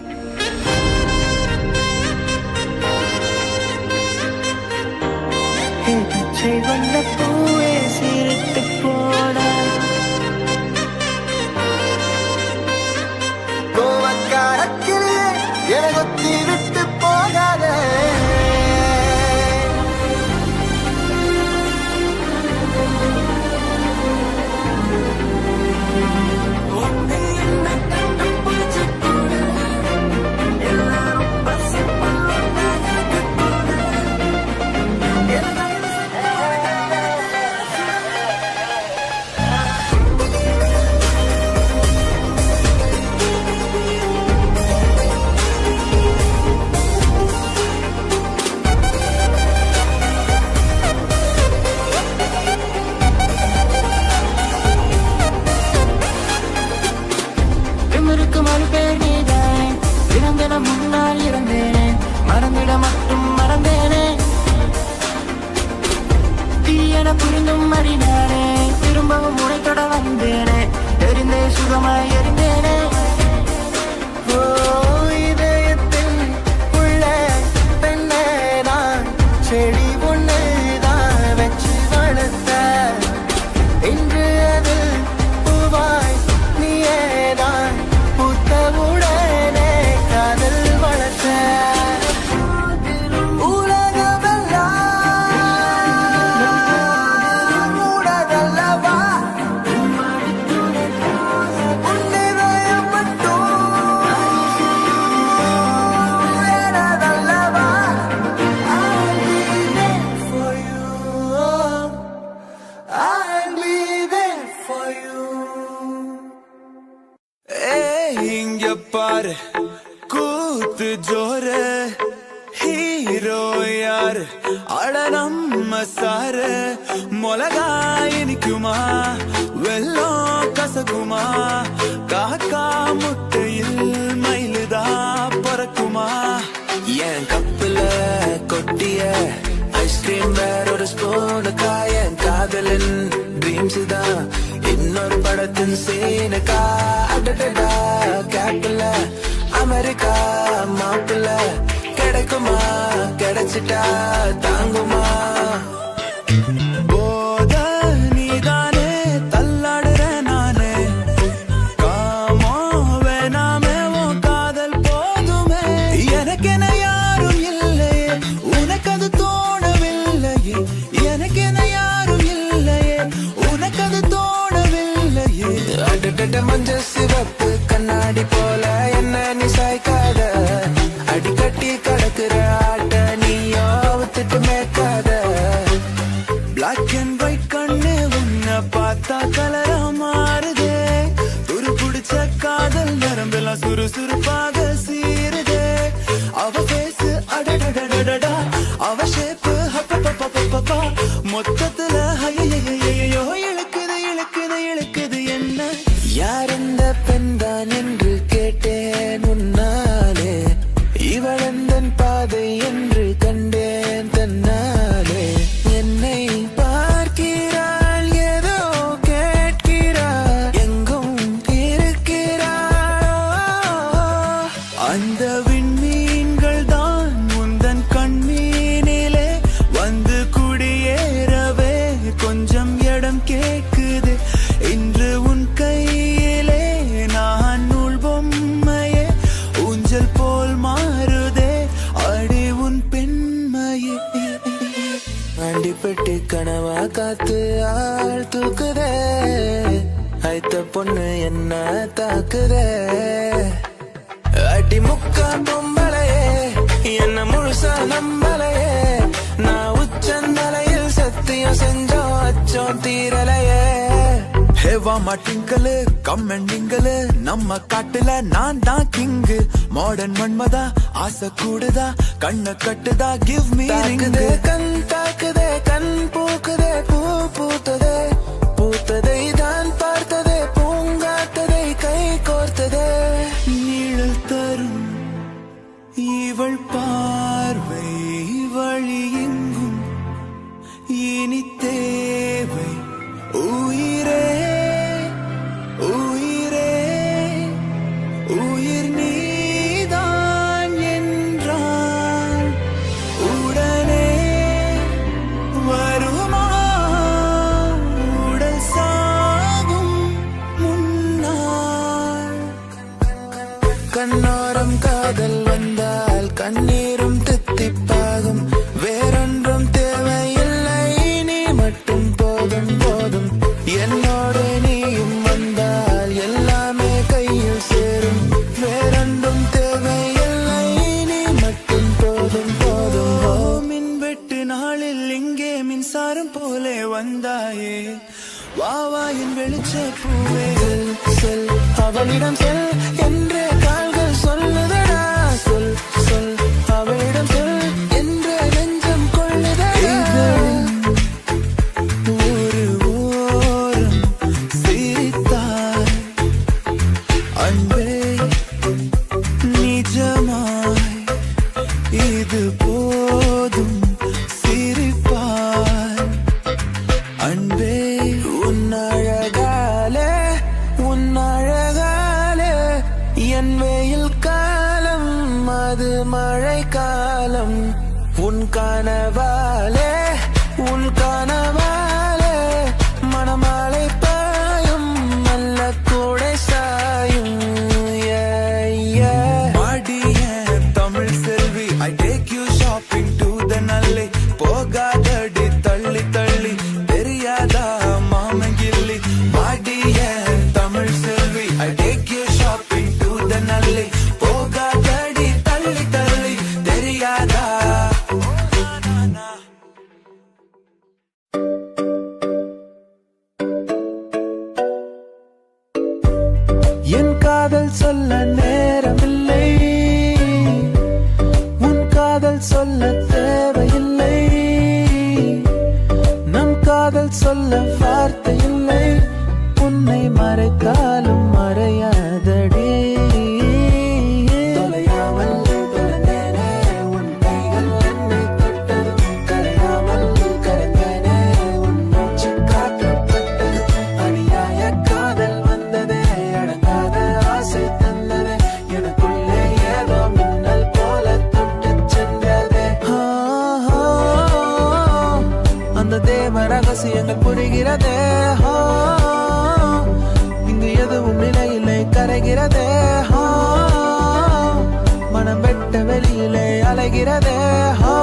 பச்சை வண்ண பூவே சிரித்து போட கோவக்காரக்கிளியே என்னை கொத்தி விட்டு போகாதே திமிருக்கு மறு பேர் நீதானே தினம் தினம் முன்னால் இருந்தேனே மறந்திட மட்டும் மறந்தேனே தீயென புரிந்தும் அறிந்தானே திரும்பவும் உனைத்தொட வந்தேனே தெரிந்தே சுகமாய் எரிந்தேனே ஓ இதயத்தில் உள்ள பெண்ணே நான் செடி ஒன்று தான் வச்சு வளர்த்த இன்று அது பூவாய் நீயே தான் பூத்த உடனே காதல் வளர்த்த உலகமெல்லாம் உனதல்லவா உன்னிதயம் மட்டும் எனதல்லவா I'll be there for you I'll be there for you ஏய், இங்க பாரு கூத்து ஜோரு ஹீரோ யாரு அட நம்ம சாரு மிளகா இனிக்குமா வெள்ளம் கசகுமா காக்கா முட்டையில் மயிலுதா பிறக்குமா என் கப்புல கொட்டிய ஐஸ்கிரீம் வேற ஒரு ஸ்பூனுக்கா என் காதலின் ட்ரீம்ஸ் தான் இன்னொரு படத்தின் சீனுக்கா அடடடா கேப்பில் அமெரிக்கா மாப்பிள்ள கிடைக்குமா கிடைச்சிட்டா தாங்குமா போத நீதானே தள்ளாடுற நானே காமோ வேணாமே உன் காதல் போதுமே எனக்கென யாரும் இல்லையே உனக்கு அது தோணவில்லையே எனக்கென யாரும் இல்லையே உனக்கு அது தோணவில்லையே அடடட மஞ்சள் சிவப்பு கண்ணாடி போல என்ன நீ சாய்க்காத அடிக்கட்டி கடக்குற ஆட்ட நீயோ விட்டுட்டு மேற்காத பிளாக் அண்ட் ஒயிட் கண்ணு உன்னை பார்த்தா கலரா மாறுதே துரு பிடிச்ச காதல் நரம்பெல்லாம் சுறுசுறுப்பாக சீருதே அவ பேசு அடடடடடடா அவ ஷேப்பு ஹப்பப்பப்பப்பப்பா மொத்தத்துல ஐயையையையோ இழுக்குது இழுக்குது இழுக்குது என்ன யார் இந்த பெண்தான் என்று கேட்டேன் உன்னாலே இவளந்தன் பாதை என்று கண்டேன் தன்னாலே என்னை பார்க்கிறாள் ஏதோ கேட்கிறாள் எங்கும் இருக்கிறாள் அந்த விண்மீன்கள் தான் உந்தன் கண்மீனிலே வந்து குடியேறவே கொஞ்சம் இடம் கேக்குது இன்று உன் கையிலே நான் நூல் பொம்மையே ஊஞ்சல் போல் மாறுதே அடி உன் பெண்மையே அண்டிப்பட்டு கனவா காத்து ஆள் தூக்குதே ஐத்த பொண்ணு என்ன தாக்குதே அடி முக்கா பொம்பளையே என்ன முழுசா நம்பலையே நான் உச்சந்தலையில் சத்தியம் செஞ்சோம் அச்சோம் தீரலையே ஹேவா மாட்டிங்கலு கம்மெண்டிங்கலு நம்ம காட்டுல நான் தான் கிங்கு மாடர்ன் மன்மதா ஆசை கூடுதா கண்ண கட்டுதா கிவ் மீ ரிங்கு கண் தாக்குதே கண் பூக்குதே பூ பூத்ததே பூத்ததை தான் பார்த்ததே பூங்காத்ததை கை கோர்த்ததே உயிர் நீதான் என்றால் உடனே வருமா உடல் சாகும் முன்னால் கண்ணோரம் காதல் வந்தால் கண்ணீரும் தித்திப்பாகும் வேறொன்றும் தேவையில்லை நீ மட்டும் போதும் போதும் என்னோடு நீயும் வந்தால் எல்லாமே கையில் சேரும் வேறொன்றும் தேவையில்லை நீ மட்டும் போதும் போதும் ஓ மின்வெட்டு நாளில் இங்கே மின்சாரம் போலே வந்தாயே வாவாயின் வெளிச்ச பூவே செல், செல் அவளிடம் செல் என்றே கால்கள் சொல்லுதடா சொல் சொல் அவளிடம் சொல் என்றே நெஞ்சம் கொள்ளுதடா ஒரு ஓரம் சிரித்தாய் அன்பே நிஜமாய் இது போதும் சிரிப்பாய் அன்பே உன் அழகாலே உன் அழகாலே என் வெயில் காலம் அது மழை காலம் உன் கனவாலே உன் கனவாலே மணமாலை பாயும் நல்ல கூடை சாயும் yeah, yeah. மாடிய Tamil Selvi I take you shopping to the நல்லை போகாதடி தள்ளி தள்ளி தெரியாதா மாமங்கில்லி மாடிய Tamil Selvi I take you shopping to the நல்லை போகாதடி தள்ளி தள்ளி தெரியாதா என் காதல் சொல்ல நேரமில்லை உன் காதல் சொல்ல தேவையில்லை நம் காதல் சொல்ல வார்த்தை இல்லை உன்னை மறைத்தாலும் மறையாதடி தொலையாமல் தொலைந்தேனே, உன் கைகள் என்னை தொட்டது. கரையாமல் கரைந்தேனே, உன் மூச்சு காற்றப்பட்டது. அநியாய காதல் வந்ததே அடங்காத ஆசை தந்ததே எனக்குள்ளே ஏதோ மின்னல் போல தொட்டுச் சென்றதே ஆ, ஆ, அந்த தேவ ரகசியங்கள் புரிகிறதே ஆ, இங்கு எதுவும் நிலையிலே கரைகிறதே ஆ, மனம் வெட்ட வெளியிலே அலைகிறதே ஆ,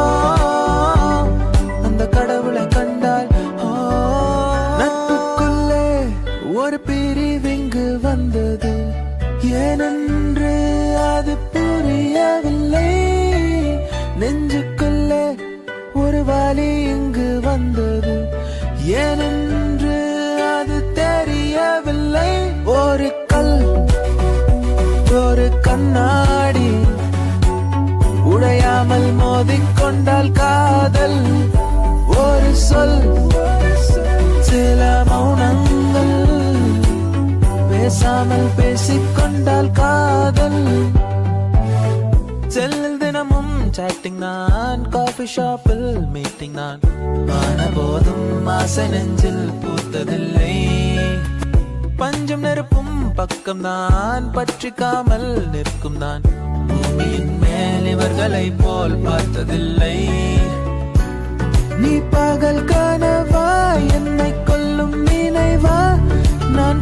அந்த கடவுளை கண்டால் ஆ, நட்புக்குள்ளே ஒரு பிரிவிங்கு வந்தது ஏனென்று அது புரியவில்லை நெஞ்சுக்குள்ளே ஒரு வலி இங்கு வந்தது ஏனென்று அது தெரியவில்லை ஒரு கல் ஒரு கண்ணாடி உடையாமல் மோதிக்கொண்டால் காதல் ஒரு சொல் சில மௌனங்கள் பேசாமல் பேசிக்கொண்டால் காதல் செல்லில் தினமும் சாட்டிங் நான் காஃபி ஷாப்பில் மீட்டிங் நான் ஆன போதும் ஆசை நெஞ்சில் பூத்ததில்லை பஞ்சம் நெருப்பும் பக்கம் தான் பற்றிக்காமல் நிற்கும் நான் பூமியின் மேல் இவர்களை போல் பார்த்ததில்லை நீ பகல் கனவா என்னை கொல்லும் நினைவா நான்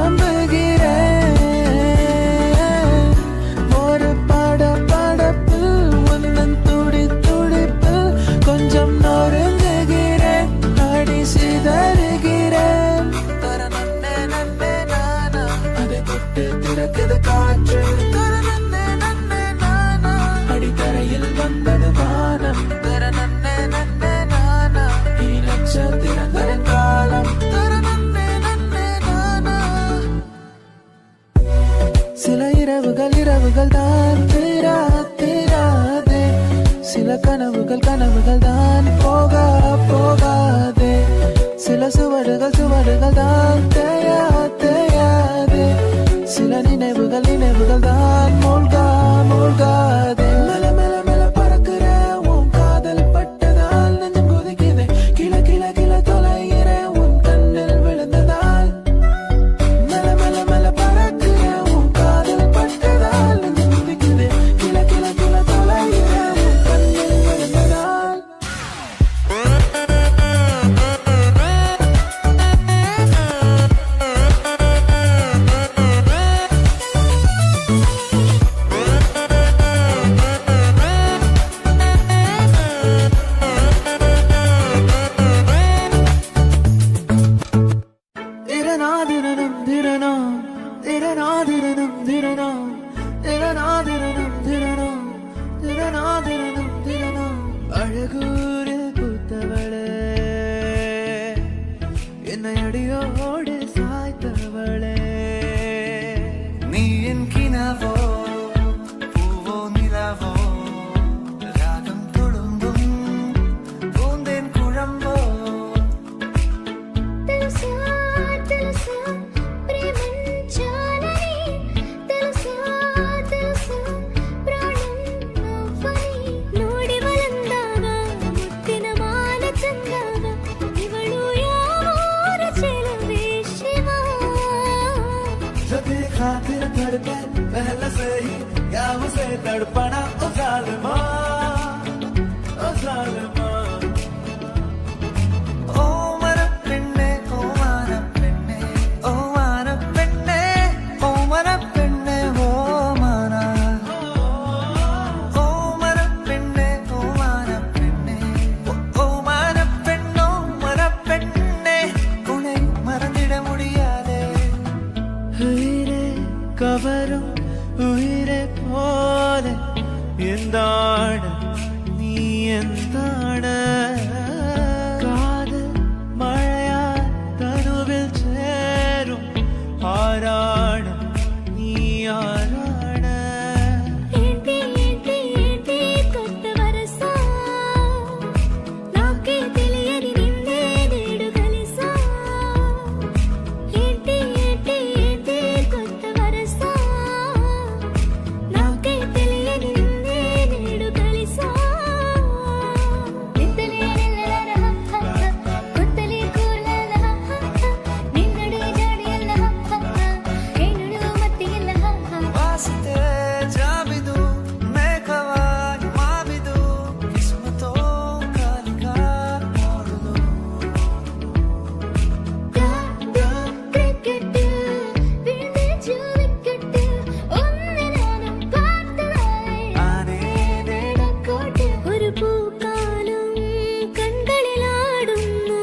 குழம்புகிறேன் ஒரு பட படப்பில் உன்னன் துடி துடிப்பில் கொஞ்சம் நொறுங்குகிறேன் அடி சிதறுகிறேன் தர நன்னே நன்னே நானா அதை தொட்டு திறக்குது காற்று தர நன்னே நன்னே நானா அடித்தரையில் வந்தது வானம் தர நன்னே நன்னே நானா இனி நட்சத்திரங்களின் காலம் தர நன்னே நன்னே நானா சில இரவுகள் இரவுகள் தான் தீரா தீராதே சில கனவுகள் கனவுகள் தான் போகா போகாதே சில சுவடுகள் சுவடுகள் தான் தேயா தேயாதே சில நினைவுகள் நினைவுகள் தான் மூழ்கா மூழ்காதே மெல்ல மெல்ல மெல்ல பறக்கிற உன் காதல் பட்டதால் நெஞ்சம் கொதிக்குதே கிள கிள கிள தொலைகிற உன் கண்ணில் விழுந்ததால் மெல்ல மெல்ல மெல்ல பறக்கிற உன் காதல் பட்டதால் தடுப்பனா ஓ ஜாலிமா ஓ ஜாலிமா ஓ மரப்பெண்ணே ஓ மரப்பெண்ணே ஓ மரப்பெண்ணே ஓ மரப்பெண்ணே ஓ மர ஓ மரப்பெண்ணே ஓ மரப்பெண்ணே ஓ மரப்பெண்ணோ மரப்பெண்ணே உன்னை மறந்திட முடியாதே உயிரே கவரும் உயிரை போல எந்தாட நீ எந்தாட காதல் மழையா தருவில் சேரும் ஆராட நீ ஆராட ఏంటి ఏంటి ఏంటి కొత్త వరస నాకే తెలియని నిన్నే నేడు కలిసా ఏంటి ఏంటి ఏంటి కొత్త వరస నాకే తెలియని నిన్నే నేడు కలిసా నిత్తలే నిల్లల కొత్తలే కూలల నిన్నడే జాడియల్ల ఏనుడు మత్తియల్ల ವಾಸತೆ ಜಾಬಿದು ಮೇಘವಾಗಿ ಮಾಬಿದು ಕಿಸ್ಮತೋ ಕಾಲಿಗ ನೋಡುದು ക്രിക്കറ്റ് വിളിച്ചു വിക്കറ്റ് ഒന്നിനാനും പാർത്തതായി നടക്കോട്ട് ഒരു പൂക്കാലം കൺകളിലാടുന്നു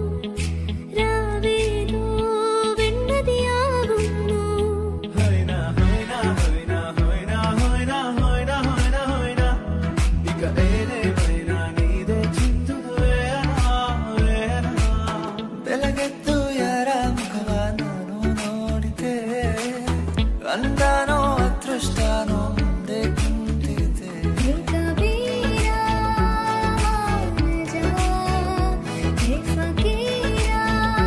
രാവേതോ വെണ്ണതിയാകുന്നു హైనా హైనా హైనా హైనా హైనా హైనా హైనా హైనా ఇక ఏదేమైనా నీదే చింతుదు వేనా వేనా ಬೆಳಗೆದ್ದು ಯಾರ ಮುಖವ ನಾನು ನೋಡಿದೆ ಅಂದಾನೋ ಅದೃಷ್ಟನೋ ಮುಂದೆ ಕುಂತಿದೆ कबीरा जा हे फकीरा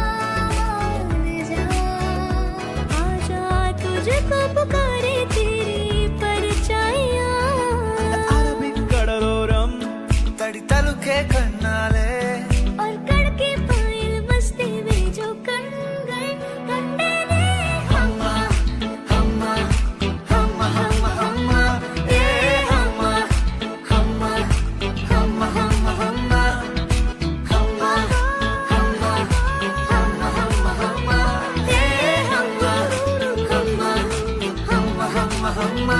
जा आजा तुझको पुकारे तेरी परछाइयाँ అరబిక్ కడలోరం ತಡಿ ತಲುಕೆ ಕಣ್ಣಾಲೆ और कड़के पायल बसते में जो कण गए कंडे ने ಹಮ್ಮ ಹಮ್ಮ ಹಮ್ಮ ಹಮ್ಮ ಹಮ್ಮ ಏ ಹಮ್ಮ ಹಮ್ಮ ಹಮ್ಮ ಹಮ್ಮ ಹಮ್ಮ ಹಮ್ಮ ಹಮ್ಮ ಹಮ್ಮ ಹಮ್ಮ ಹಮ್ಮ ಏ ಹಮ್ಮ ಹಮ್ಮ ಹಮ್ಮ ಹಮ್ಮ ಹಮ್ಮ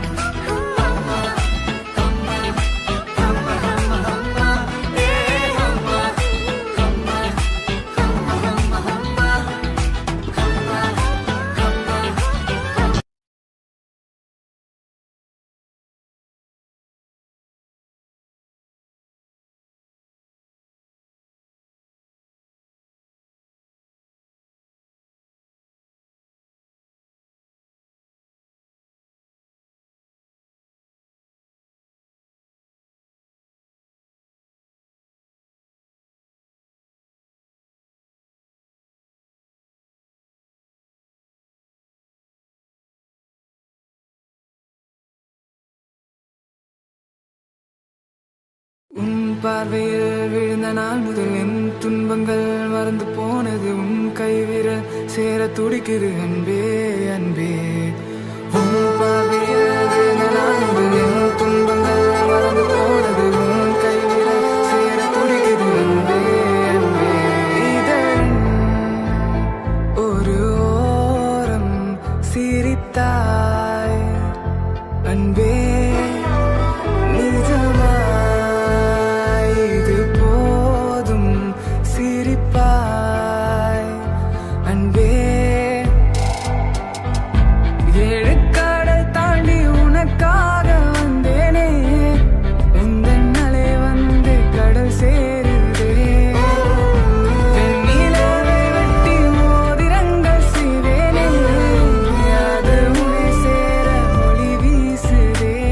உன் பார்வையில் விழுந்த நாள் முதல் என் துன்பங்கள் மறந்து போனது உன் கைவிரல் சேர துடிக்குது அன்பே அன்பே உன் பார்வையில் விழுந்த நாள் முதல் என் துன்பங்கள் மறந்து போனது உன் கைவிரல் சேர துடிக்குது அன்பே அன்பே இதழ் ஒரு ஓரம் சிரித்தாய் அன்பே நிஜமாய் இது போதும் சிரிப்பாய் அன்பே ஏழு கடல் தாண்டி உனக்காக வந்தேனே உந்தன் அலை வந்து கடல் சேருதே வெண்ணிலவை வெட்டி மோதிரங்கள் செய்வேனே அது உன்னை சேர ஒளி வீசுதே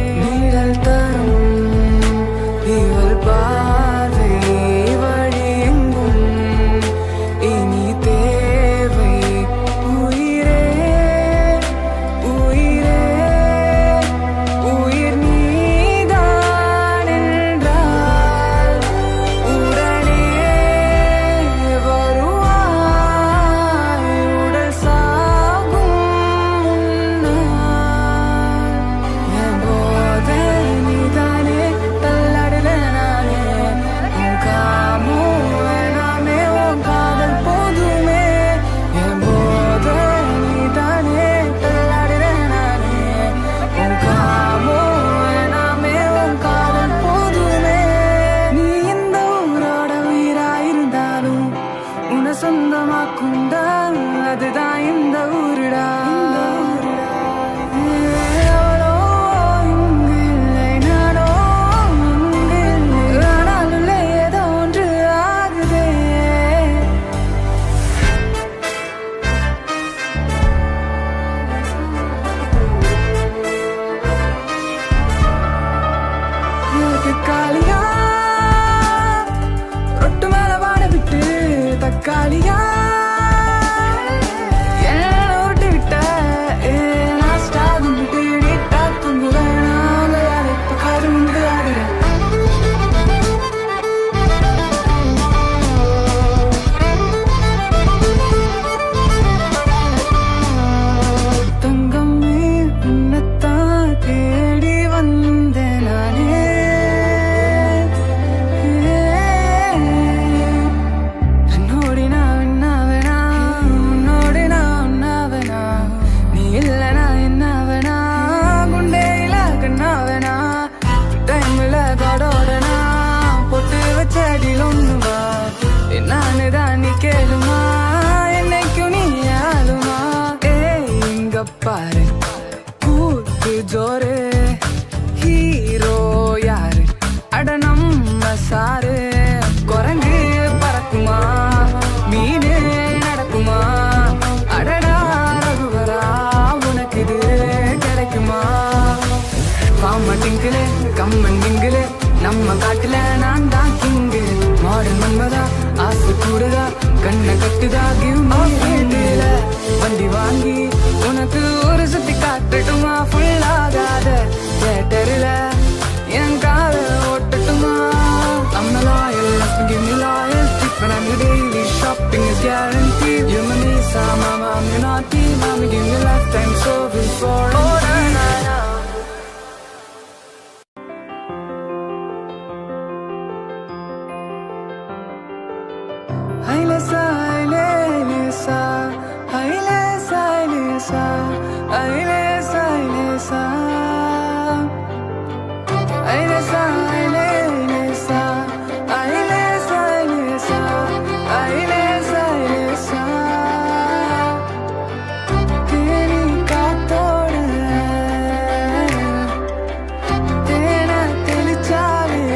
டிங்கிளு கம்மன் டிங்கிளு நம்ம காட்டுல நான் தான் கிங்கு மாடர்ன் மன்மதா ஆசை கூடுதா கண்ணை கட்டுதா கிவ் மீல வண்டி வாங்கி உனக்கு ஒரு சுத்தி காட்டட்டுமா ஃபுல் ஆகாத தேட்டரில் என் காத ஓட்டட்டுமா I'm a loyal, let me give me loyalty When I'm your daily shopping is guaranteed You're my Lisa, mama, I'm your naughty Mama, give me lifetime service for oh, na, na, na. Ailesa, ailesa, ailesa, ailesa, ailesa, ailesa. Ailesa, ailesa, ailesa, ailesa, ailesa, ailesa. Theni காத்தோட தேனை தெளிச்சாலே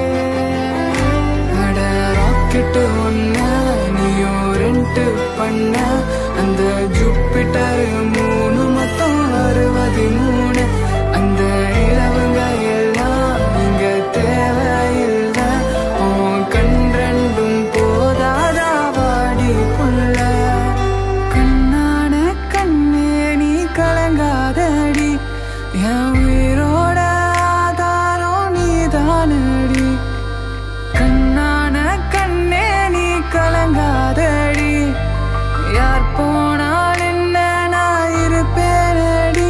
அட rocket ஒன்ன நீயும் ரெண்டு பண்ண அந்த Jupiter மூணு மொத்தம் அறுபது மூணு அந்த இளவுங்க எல்லாம் இங்க தேவையில்லை உன் கண் ரெண்டும் போதாதா வாடி புள்ள கண்ணான கண்ணே நீ கலங்காதடி என் உயிரோட ஆதாரம் நீதானடி கண்ணான கண்ணே நீ கலங்காதடி யார் போனால் என்ன நான் இருப்பேனடி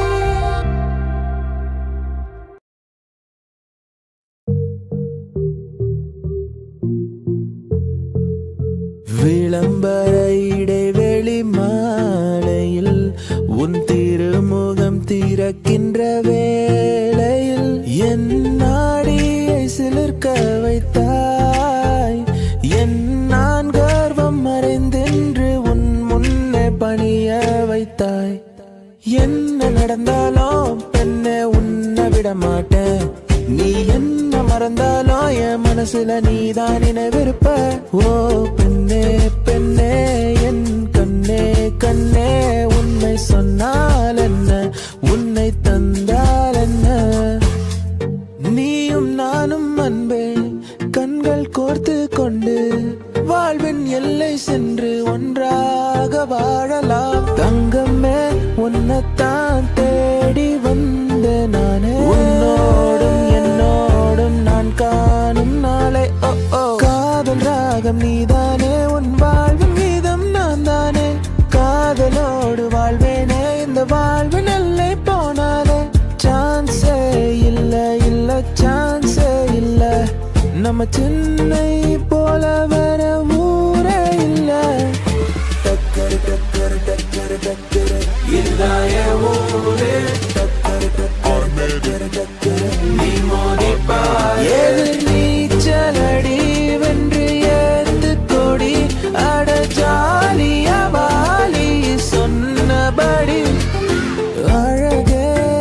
விளம்பர இடைவெளி மாலையில் உன் திருமுகம் திறக்கின்ற வேளையில் என் நாடியை சிலிர்க்க வைத்தாய் என் நான் கர்வம் மறைந்தென்று உன் முன்னே பணிய வைத்தாய் என்ன நடந்தாலும் பெண்ணே உன்னை விட மாட்டேன் நீ என்ன மறந்தாலும் என் மனசுல நீதான் நினைவிருப்ப ஓ பெண்ணே பெண்ணே என் கண்ணே கண்ணே உன்னை சொன்னால் என்ன உன்னை தந்தால் என்ன நீயும் நானும் அன்பே கண்கள் கோர்த்து கொண்டு வாழ்வின் எல்லை சென்று ஒன்றாக வாழலாம் தங்கமே உன்னைத்தான் தேடி வந்த நானே உன்னோடும் என்னோடும் நான் காணும் நாளை ஓ ஓ காதல் ராகம் நீதானே உன் வாழ்வின் கீதம் நான் தானே காதலோடு வாழ்வேனே இந்த வாழ்வின் எல்லை போனாலே சான்ஸே இல்ல இல்ல சான்ஸே இல்ல நம்ம சென்னை போல வர ஊரே இல்ல டக்கரு டக்கரு டக்கரு டக்கரு இதாய ஊரு டக்கரு டக்கரு டக்கரு டக்கரு நீ மோதிப்பா எதிர் நீச்சலடி வென்று ஏத்து கொடி அட ஜாலியா வாலி சொன்னபடி அழகே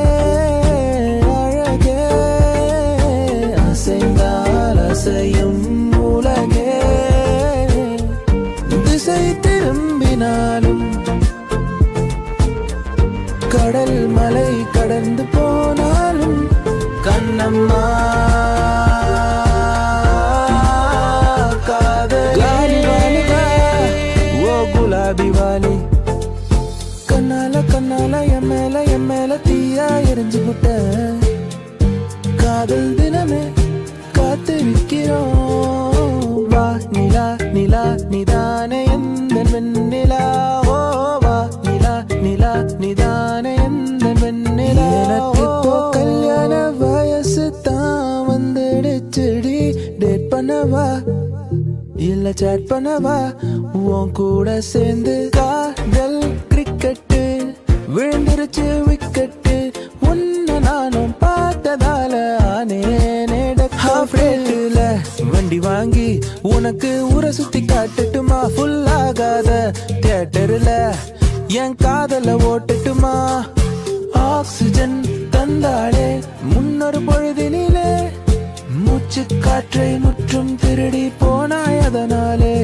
அழகே அசைந்தால் அசையும் உலகே திசை திரும்பினாலும் கடல் மலை கடந்து போனாலும் கண்ணம்மா காதலி ஓ குலாபி வாலி கண்ணால கண்ணால என் மேல என் மேல தீயா எரிஞ்சு புட்ட காதல் தினமே காத்திருக்கிறோம் வா நிலா நிலா நிதானே எந்த வெண்ணிலா ஓ வா நிலா நிலா நிதானே எந்த வெண்ணிலா எனக்கு இப்போ கல்யாண வயசு தான் வந்துடுச்சுடி டேட் பண்ணவா இல்ல சேட் பண்ணவா உன் கூட சேர்ந்து காதல் கிரிக்கெட்டு விழுந்துருச்சு விக்கெட்டு உன்னை நானும் பார்த்ததால ஆனேனே ஹாஃப் ரேட்டுல வண்டி வாங்கி உனக்கு ஊரை சுத்தி காட்டட்டுமா ஃபுல் ஆகாத தியேட்டர்ல என் காதல ஓட்டட்டுமா ஆக்சிஜன் தந்தாளே முன்னொரு பொழுதினிலே மூச்சு காற்றை முற்றும் திருடி போனாய் அதனாலே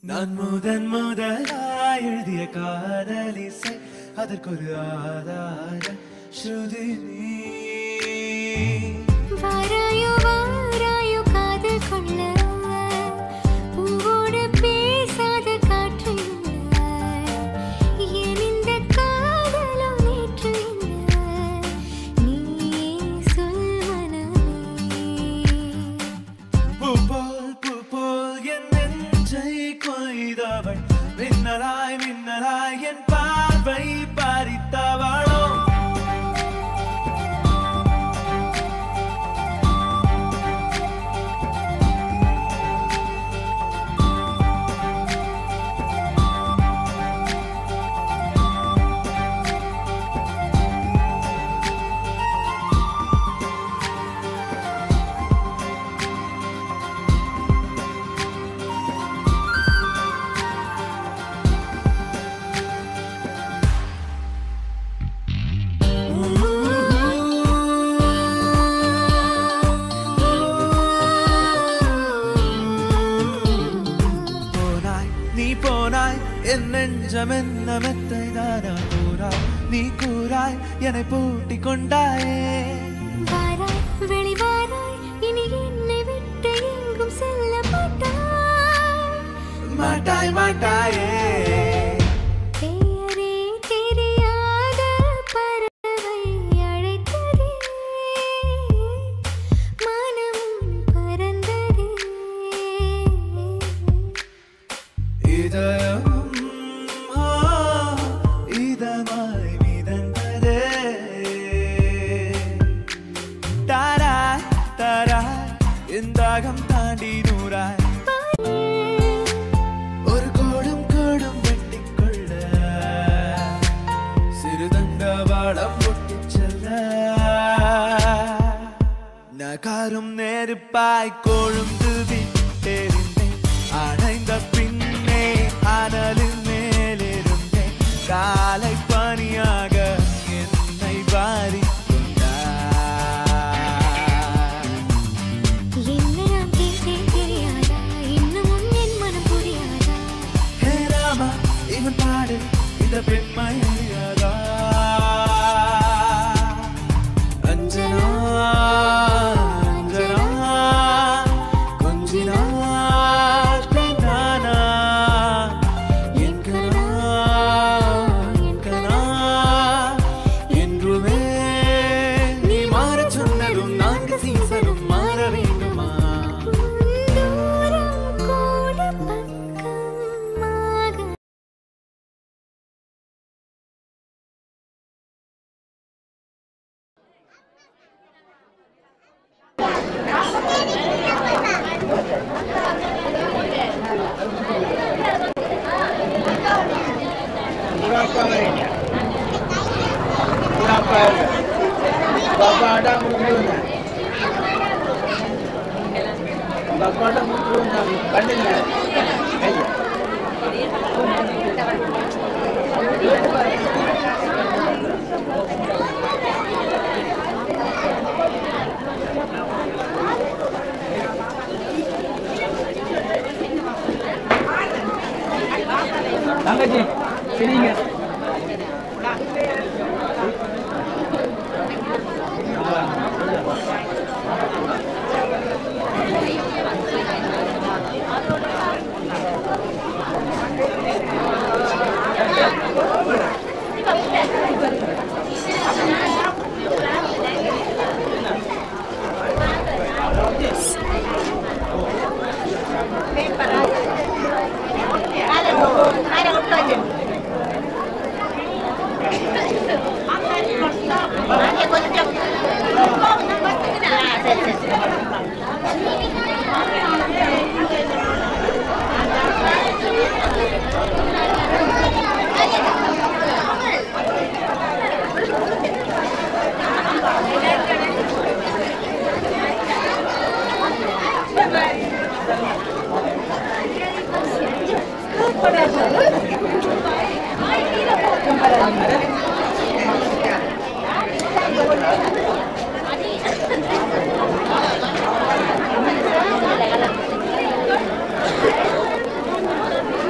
நான் முதன் முதலாய் எழுதிய காதலிசை அதற்கொரு ஆதார ஸ்ருதி நீ வாராயோ வாராயோ காதல் கொள்ள பூவோடு பேசாத காற்று இல்ல என் இந்த காதலும் நேற்று இல்ல நீயே சொல் மனமே பூ போல் பூ போல் என் நெஞ்சை கொய்தவள் மின்னலாய் மின்னலாய் என் பார்வை பறித்தவளோ போனாய் நீ போனாய் என் நெஞ்சம் என்ன மெத்தை தானா கூறாய் நீ கூறாய் என்னை பூட்டி கொண்டாயே வாராய் வெளிவாராய் இனி என்னை விட்டு எங்கும் செல்ல மாட்டாய் மாட்டாய் மாட்டாயே பெயரே தெரியாத பறவை அழைத்ததே மனம் பறந்ததே இதயம் ஆ, இதமாய் மிதந்ததே தாராய் தாராய் என் தாகம் தாண்டி நூறாய் ஒரு கோடும் கோடும் வெட்டிக்கொள்ள சிறுதங்க வாழம் முட்டிச் செல்ல நகாரும் நெருப்பாய் கொழுந்து விட்டெறிந்தேன் அணைந்த பின்னே அனலில் மேலிருந்தேன் காலை பனியாக என்னை வாரி என்ன நான் கேட்டேன் தெரியாதா இன்னமும் என் மனம் புரியாதா ஹே ராமா இவன் பாடு இந்த பெண்மை அறியாதா அஞ்சனா அஞ்சனா கொஞ்சினாள் பெண்ணானா என் கனா என் கனா என்றுமே நீ மாறச் சொன்னதும் நான்கு சீசனும் மாற வேண்டுமா தூரம் கூட பக்கமாக தங்கச்சி சரிங்க Thank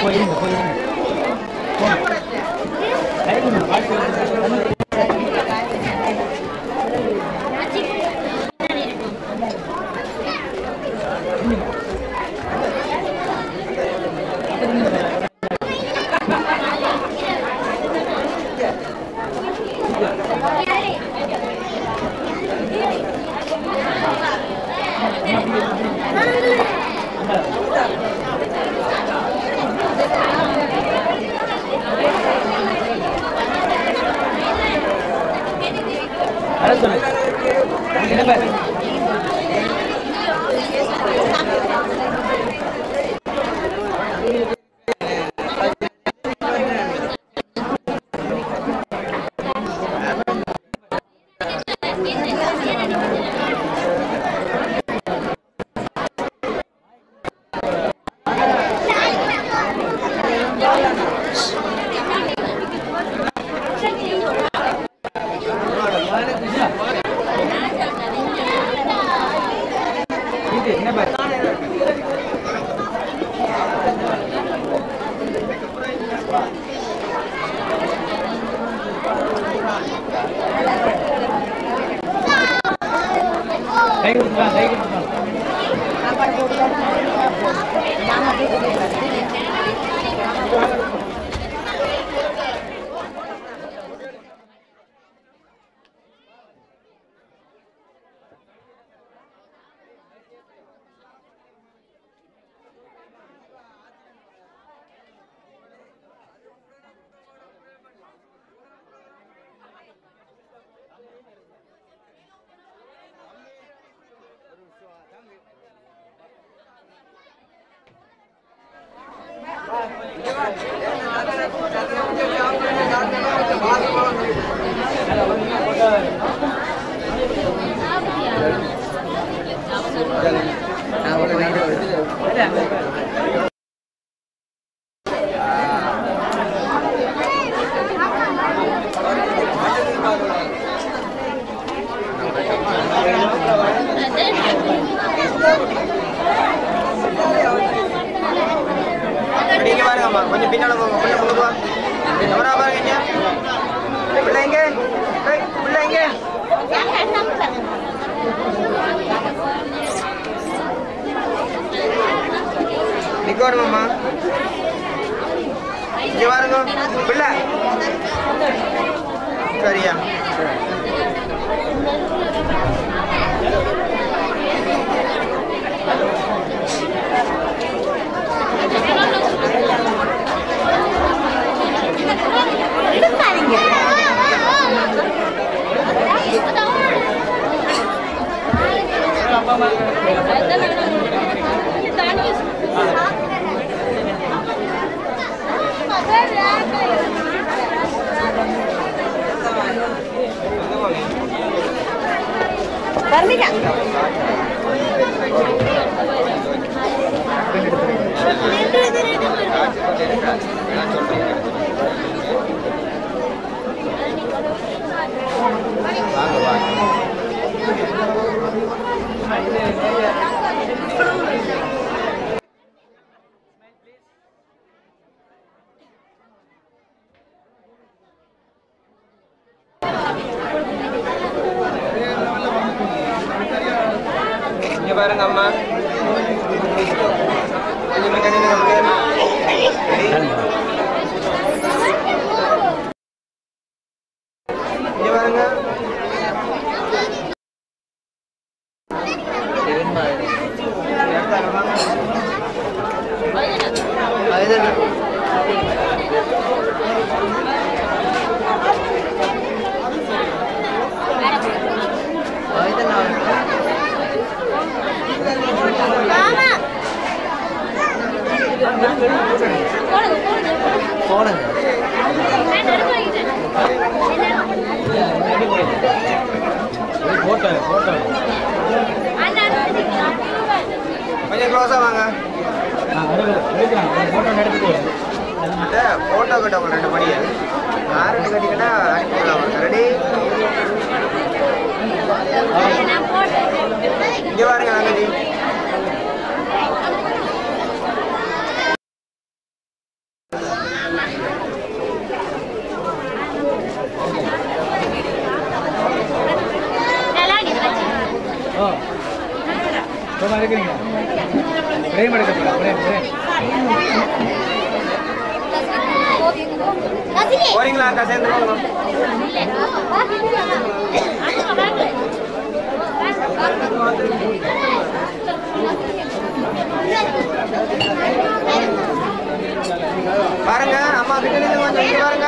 நீங்க பாருங்கம்மா கொஞ்சம் பின்னால போங்க பிள்ளை முன்னு போ எவரா பாருங்க பிள்ளை எங்க ஏய், பிள்ளை எங்க நிக்க வருமாம்மா இங்க பாருங்க பிள்ளை சரியா வாங்க வாங்க இங்க பாருங்க அம்மா கொஞ்சம் பின்னாடி நில்லுங்க, பின்னாடி. இங்க பாருங்க எடுத்தாங்க, வாங்க. அது என்ன? அது என்ன? போடுங்க போட்டோ போட்டோ கொஞ்சம் க்ளோஸா வாங்க போட்டோ எடுத்துட்டு இந்த போட்டோ கட்டவங்க ரெண்டு மணியை ஆறு கட்டிக்கிட்டா அனுப்பி விடலாம் ரெடி இங்க பாருங்க தங்கச்சி பிரேம் எடுக்க போறேன் பிரேம் பிரேம் போறீங்களா அக்கா சேர்ந்து போங்க பாருங்க அம்மா கிட்ட நின்று கொஞ்சம் இங்க பாருங்க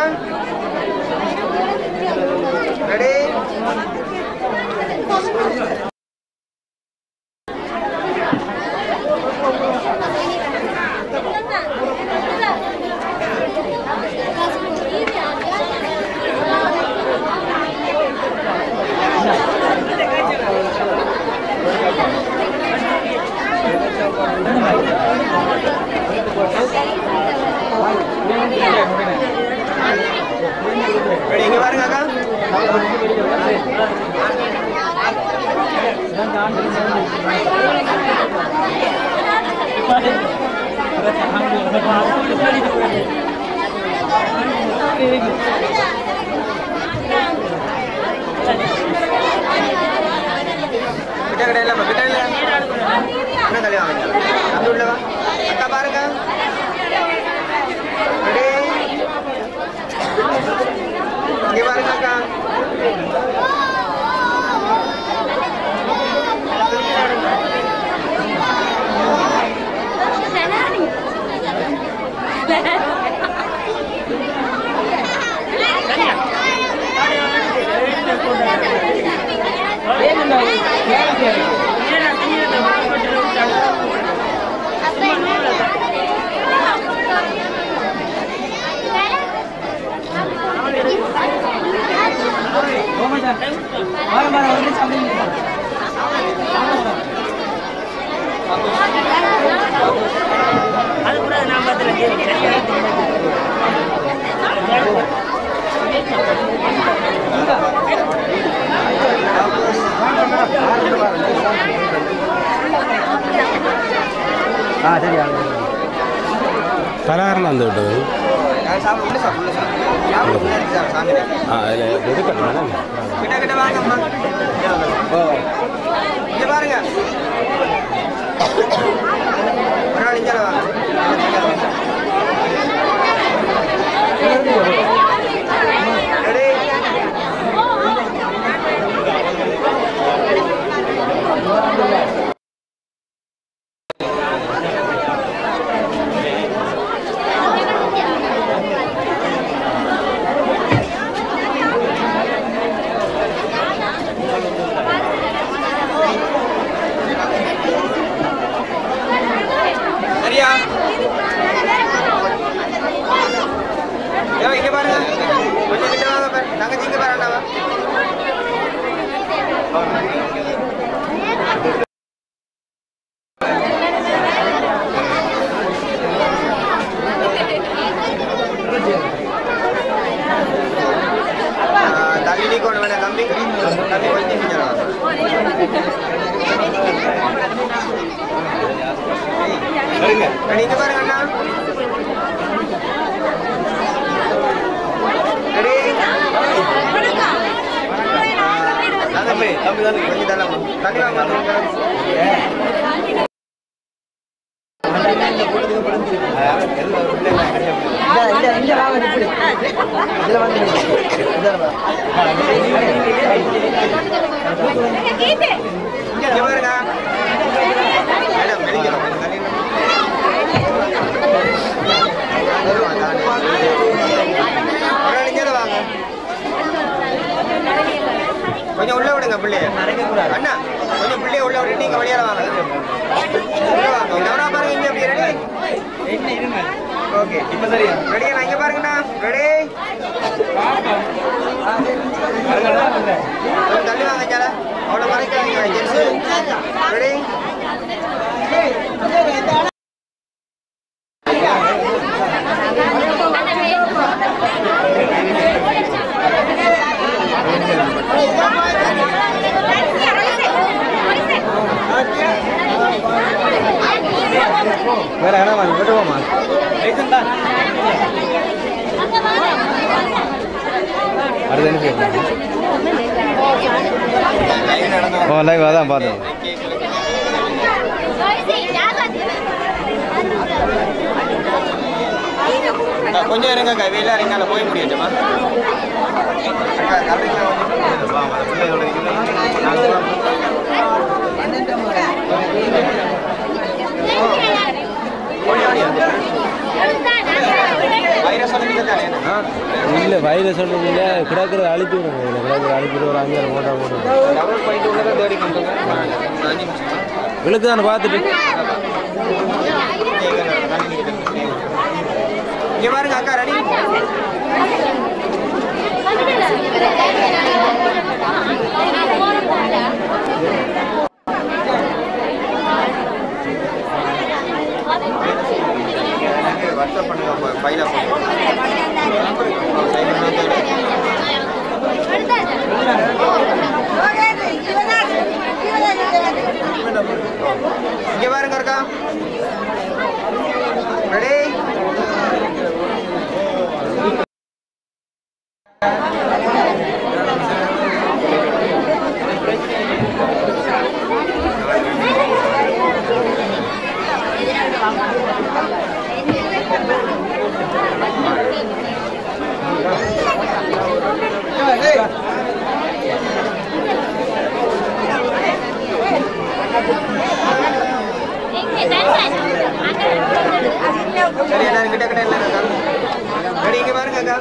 ரெடி ரெடி இங்க பாருங்க அக்கா கிட்ட கிட்ட இல்ல கிட்ட இல்ல என்ன தள்ளி வாங்க அது உள்ள வா அக்கா பாருங்க ரெடி இங்க பாருங்க அக்கா ஆ சரி பலகாரம் வந்து விட்டது சாப்பிடு உள்ள சாப்பிடு உள்ள சாப்பிடு சாப்பிடு உள்ள இருக்கு சாப்பிடு சாமி ஆ அதில் எடுக்கணும் கிட்ட கிட்ட வாங்க அம்மா இங்க பாருங்க ஒரு நாள் இங்கே வாங்க ரெடி சரியா ஏய், இங்க பாருங்க கொஞ்சம் கிட்ட வாங்க பாரு. தங்கச்சி இங்க பாருங்கடா தள்ளி நீ கொண்டு வேணா தம்பி தம்பி கொஞ்சம் இங்க வா. ரெடி, இங்க பாருங்க அண்ணா ரெடி தம்பி தம்பி தம்பி கொஞ்சம் தள்ளமா தள்ளி வாங்க இங்க பாருங்க மேடம் வெளிக்கிறோம் தள்ளி வாங்க கொஞ்சம் உள்ள விடுங்க பிள்ளைய அண்ணா கொஞ்சம் பிள்ளைய உள்ள விட்டு நீங்க வெளியால வாங்க உள்ள வாங்க கவனம் பாருங்க இங்க எப்படி ரெடி ஓகே இப்போ சரியா ரெடியா நான் இங்க பாருங்கண்ணா ரெடி கொஞ்சம் தள்ளி வாங்க ஜால அவ்வளோ மறைக்காதீங்க ஜென்ஸ் ரெடி வேற இடம் வாங்க விட்டுவோமா அடுத்து என்ன செய்யணும் ஓ லைவ் அதான் பார்த்தேன் யார் கொஞ்சம் இருங்க அக்கா வெயில இறங்கினால போய் முடியட்டுமா அக்கா தள்ளுறீங்களா கொஞ்சம்? வா, வா, பிள்ளைகளோட இருக்குது. நாங்க வா. ஓடி, ஓடி, ஓடி. வைரஸ் சொன்னீங்க தானே இல்லை வைரஸ் சொல்றது இல்லை கிடக்கிறத அழிச்சு விடுங்க இதில் கிடக்கிற அழிச்சிட்டு ஒரு அஞ்சாறு மூட்டா போட்டு டபுள் பாயிண்ட் உள்ளதை தேடி கொண்டு வாங்க. அஞ்சு நிமிஷமா? விழுக்கு தானே பார்த்துட்டு இங்க பாருங்க அக்கா ரெடி வாட்ஸ்அப் பண்ணுங்க ஃபைல இங்க பாருங்க அக்கா ரெடி சரி எல்லாரும் கிட்ட கிட்ட எல்லாம் அக்கா ரெடி இங்க பாருங்க அக்கா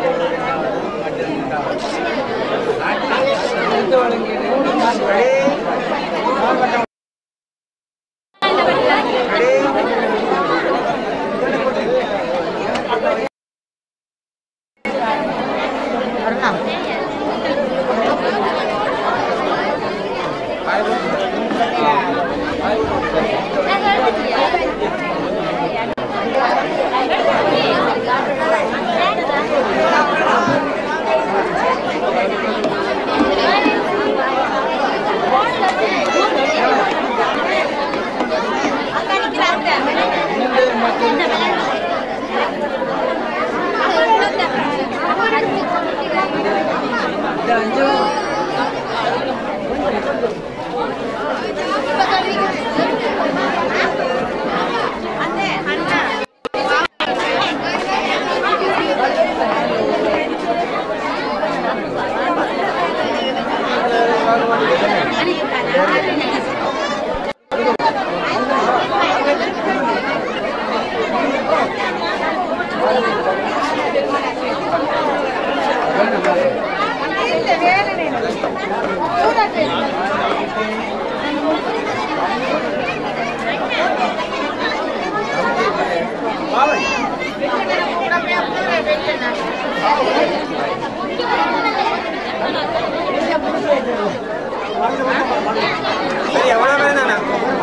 சரி எவ்வளோ பேர் தானே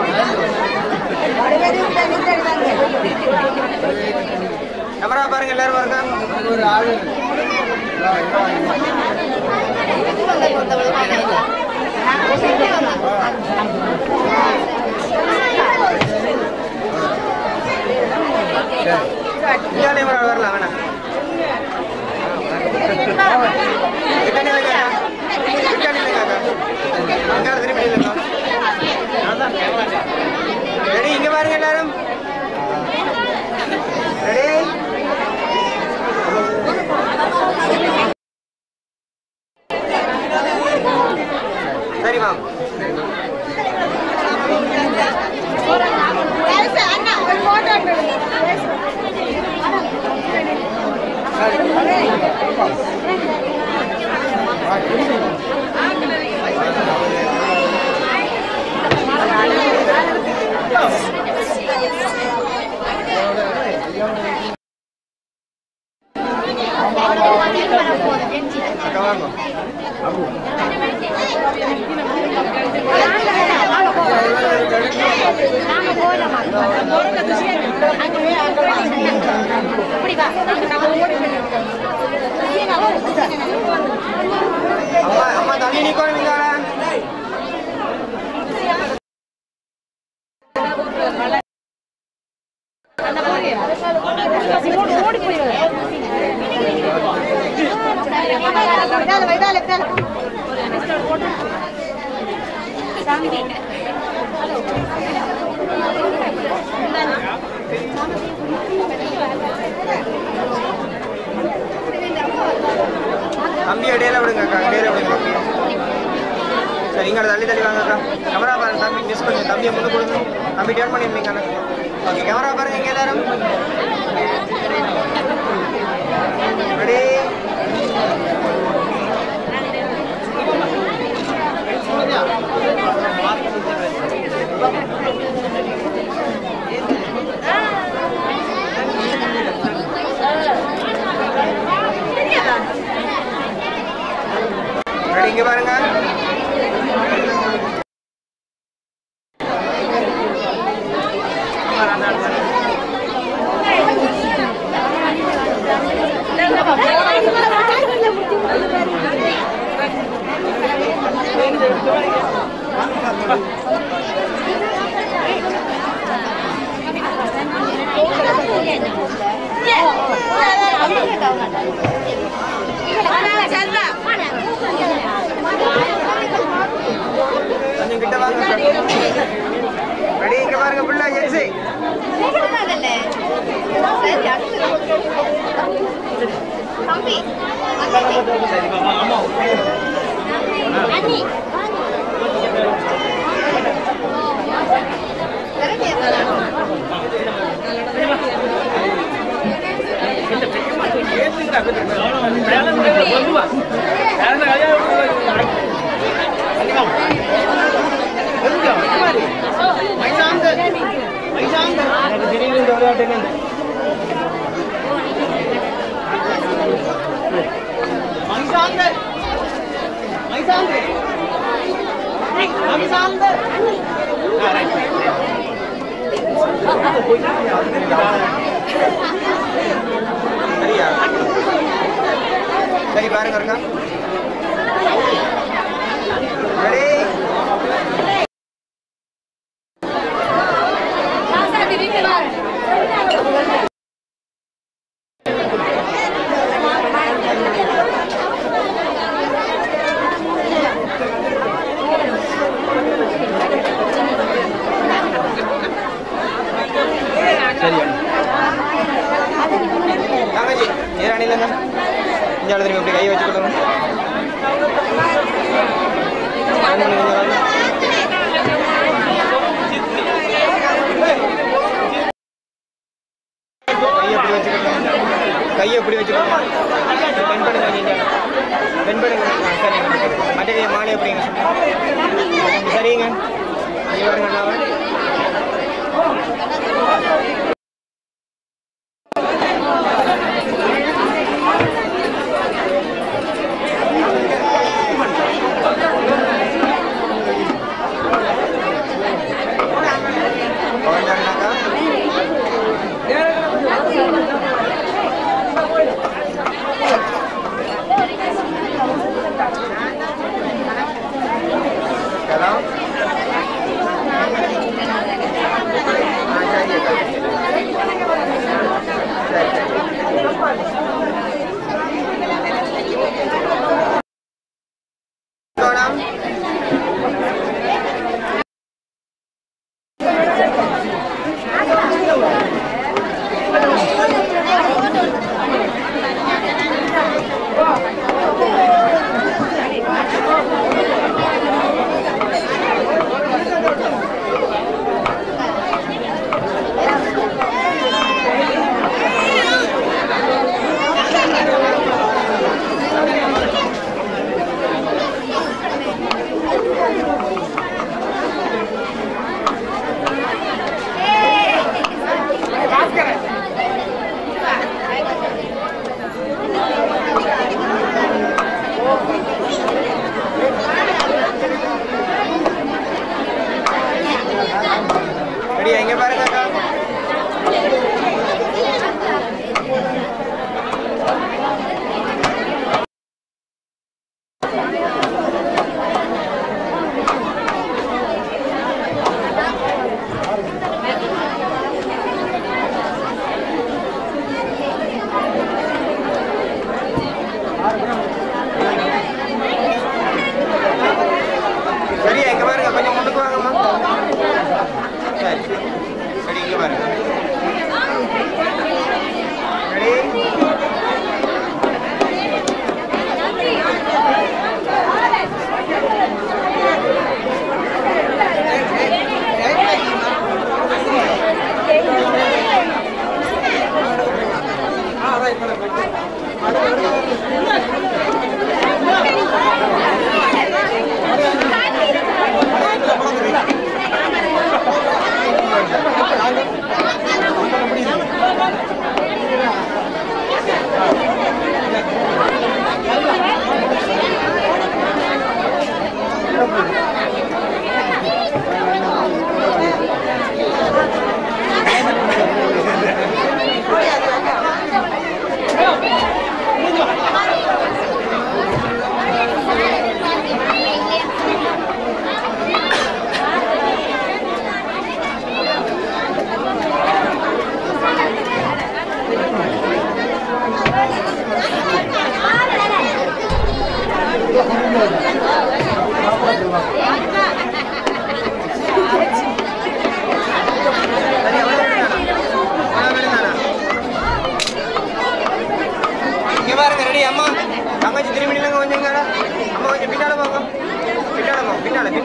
கேமரா பாருங்க எல்லாரும் பாருங்க ஒரு ஆளு இந்தியாலே வர வரலாம் வேணாம் கிட்ட நில்லுங்க கிட்ட நில்லுங்க அக்கா அங்கே திருப்பி நில்லுங்க ரெடி இங்க பாருங்க எல்லாரும் ரெடி சரி மேம் அக்கா வாங்க அம்மா அம்மா தள்ளி நிக்கணும் நீங்க சாமி அப்படியே முன்னு கொடுங்க தம்பி டேர்ன் பண்ணிருந்தீங்க ஓகே கேமரா பாருங்க இங்க எல்லாரும் ரெடி ரெடி இங்க பாருங்க கொஞ்சம் கிட்ட வாங்க ரெடி இங்க பாருங்க பிள்ளை ஜென்சி எனக்கு திடீர்னு இந்த விளையாட்டு என்ன சரியா சரி பாருங்க இருக்கா ரெடி சரியா தங்கச்சி ஏன் இல்லைங்க இந்த இடத்துல இப்படி கை வச்சுக்கிட்டோம் கையை எப்படி வச்சுக்கிட்டோம் கையை எப்படி வச்சுக்கிட்டோம் பெண் பண்ணுங்க நீங்கள் பெண் பண்ணுங்க ஆ, சரிங்க மற்ற கையை மாலை எப்படிங்க சரிங்க நீ பாருங்க அண்ணாவை ரெடியா இங்க பாருங்க அக்கா சரியா இங்க பாருங்க கொஞ்சம் முன்னுக்கு வாங்கம்மா சரி சரி இங்க பாருங்க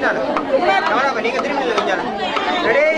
பின்னால கவலாம நீங்க திரும்பி நில்லுங்க கொஞ்சம் ரெடி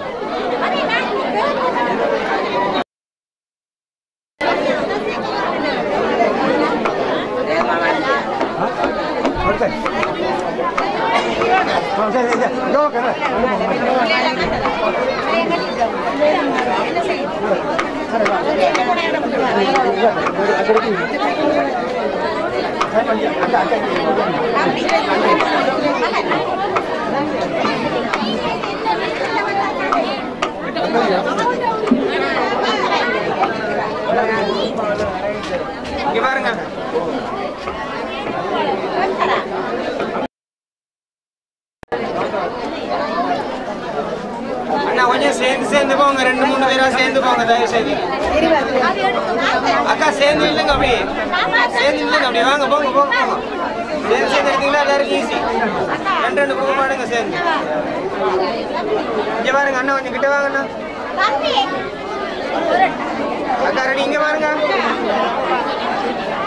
இங்க பாருங்க அண்ணா கொஞ்சம் சேர்ந்து சேர்ந்து போங்க ரெண்டு மூணு பேரா சேர்ந்து போங்க தயவு செய்து அக்கா சேர்ந்து இல்லைங்க அப்படியே சேர்ந்து இல்லைங்க அப்படியே வாங்க போங்க போங்க போங்க சேர்ந்து சேர்ந்து எடுத்தீங்களா எல்லாருக்கும் ஈஸி ரெண்டு ரெண்டு குரூப் ஆடுங்க சேர்ந்து இங்க பாருங்க அண்ணா கொஞ்சம் கிட்ட வாங்க அண்ணா அக்கா ரெடி இங்க பாருங்க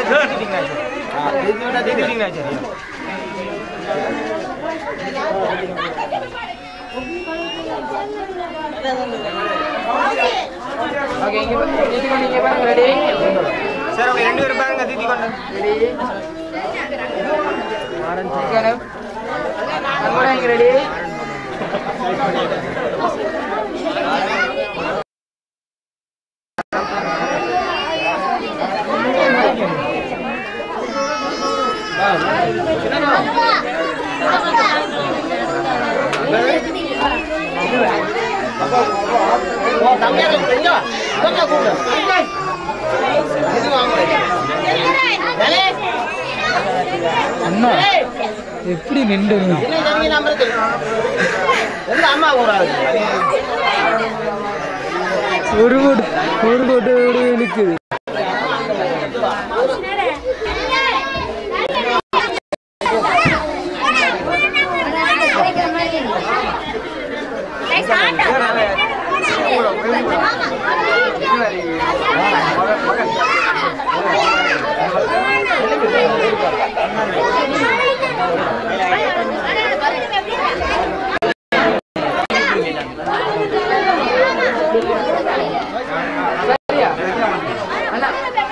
தீட்டிட்டீங்களா சரி ஆ, தீட்டி விட்டா தீட்டிட்டீங்களா சரி ஓகே இங்க பாருங்க தீட்டி கொண்டு இங்க பாருங்க ரெடி சார் அவங்க ரெண்டு பேரும் பாருங்க தீட்டி கொண்டு ரெடி சிக்கனம் அங்கோட இங்க ரெடி அண்ணா எப்படி நின்று ஒரு கோட்டு ஒரு கோட்டு இழுக்குது சரியா அண்ணா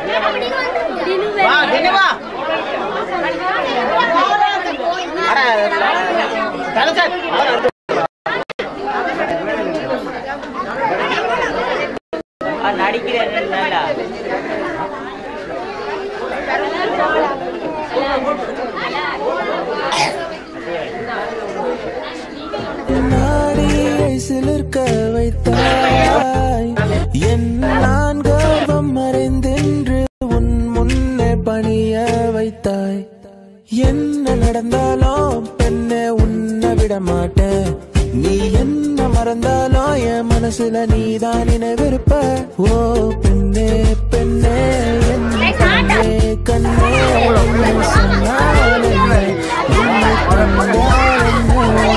நாடியை சிலிர்க்க வைத்தாய் என் நான் கர்வம் மறைந்தென்று உன் முன்னே பணிய வைத்தாய் என்ன நடந்தாலும் பெண்ணே உன்னை விட மாட்டேன் நீ என்ன மறந்தாலும் என் மனசுல நீதான் நினைவிருப்ப ஓ பெண்ணே பெண்ணே என் கண்ணே கண்ணே உன்னை சொன்னால் என்ன உன்னை கண்டால் என்ன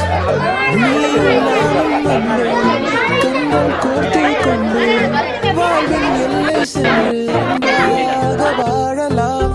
கண்கள் கோர்த்துக் கொண்டு வாழ்வின் எல்லை சென்று ஒன்றாக வாழலாம்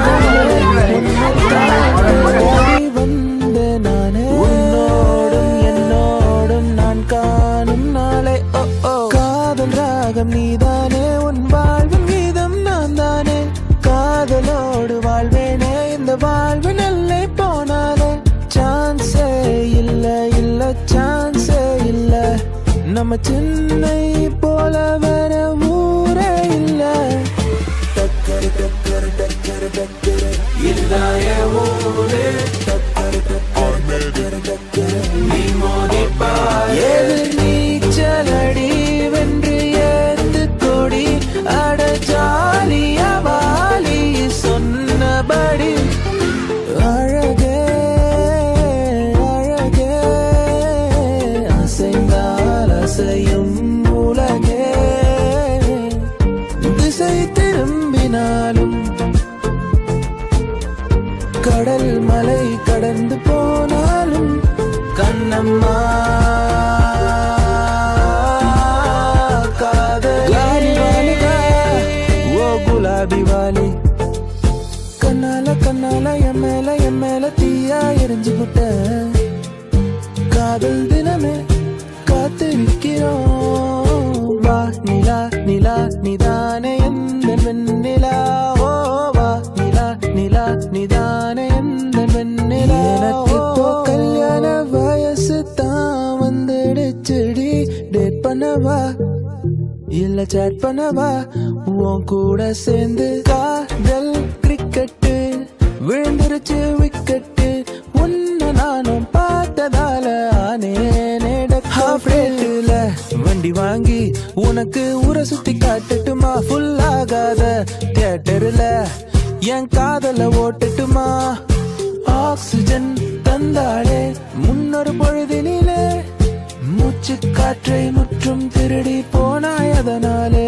ஓடி வந்த நானே உன்னோடும் என்னோடும் நான் காணும் நாளை ஓ ஓ காதல் ராகம் நீதானே உன் வாழ்வின் கீதம் நான் தானே காதலோடு வாழ்வேனே இந்த வாழ்வு நல்லை போனாலே சான்ஸே இல்ல இல்ல சான்ஸே இல்ல நம்ம சென்னை போல வர ஊரே இல்ல டக்கரு டக்கரு டக்கரு டக்கரு இல்லாய ஊரு டக்கரு டக்கரு டக்கரு டக்கரு நீ மோதிப்பா எதிர் நீச்சலடி வென்று ஏந்து கொடி அட ஜாலியா வாலி சொன்னபடி அழகே அழகே அசைந்தால் அசையும் உலகே திசை திரும்பினாலும் கடல் மலை கடந்து போனாலும் கண்ணம்மா காதலி ஓ குலாபி வாலி கண்ணால கண்ணால என் மேல என் மேல தீயா எரிஞ்சு விட்ட காதல் தினமே காத்திருக்கிறோம் வா நிலா நிலா நிதானே எந்த வெண்ணிலா ஓ வா நிலா நிலா நிதானே எந்த வெண்ணிலா எனக்கு இப்போ கல்யாண வயசு தான் வந்துடுச்சுடி டேட் பண்ணவா இல்ல சேட் பண்ணவா உன் கூட சேர்ந்து காதல் கிரிக்கெட்டு விழுந்துருச்சு விக்கெட்டு உன்னை நானும் பார்த்ததால ஆனேனே ஹாஃப் ரேட்டுல வண்டி வாங்கி உனக்கு ஊரை சுத்தி காட்டட்டுமா ஃபுல் ஆகாத தியேட்டர்ல என் காதல ஓட்டட்டுமா ஆக்சிஜன் தந்தாளே முன்னொரு பொழுதினிலே மூச்சு காற்றை முற்றும் திருடி போனாய் அதனாலே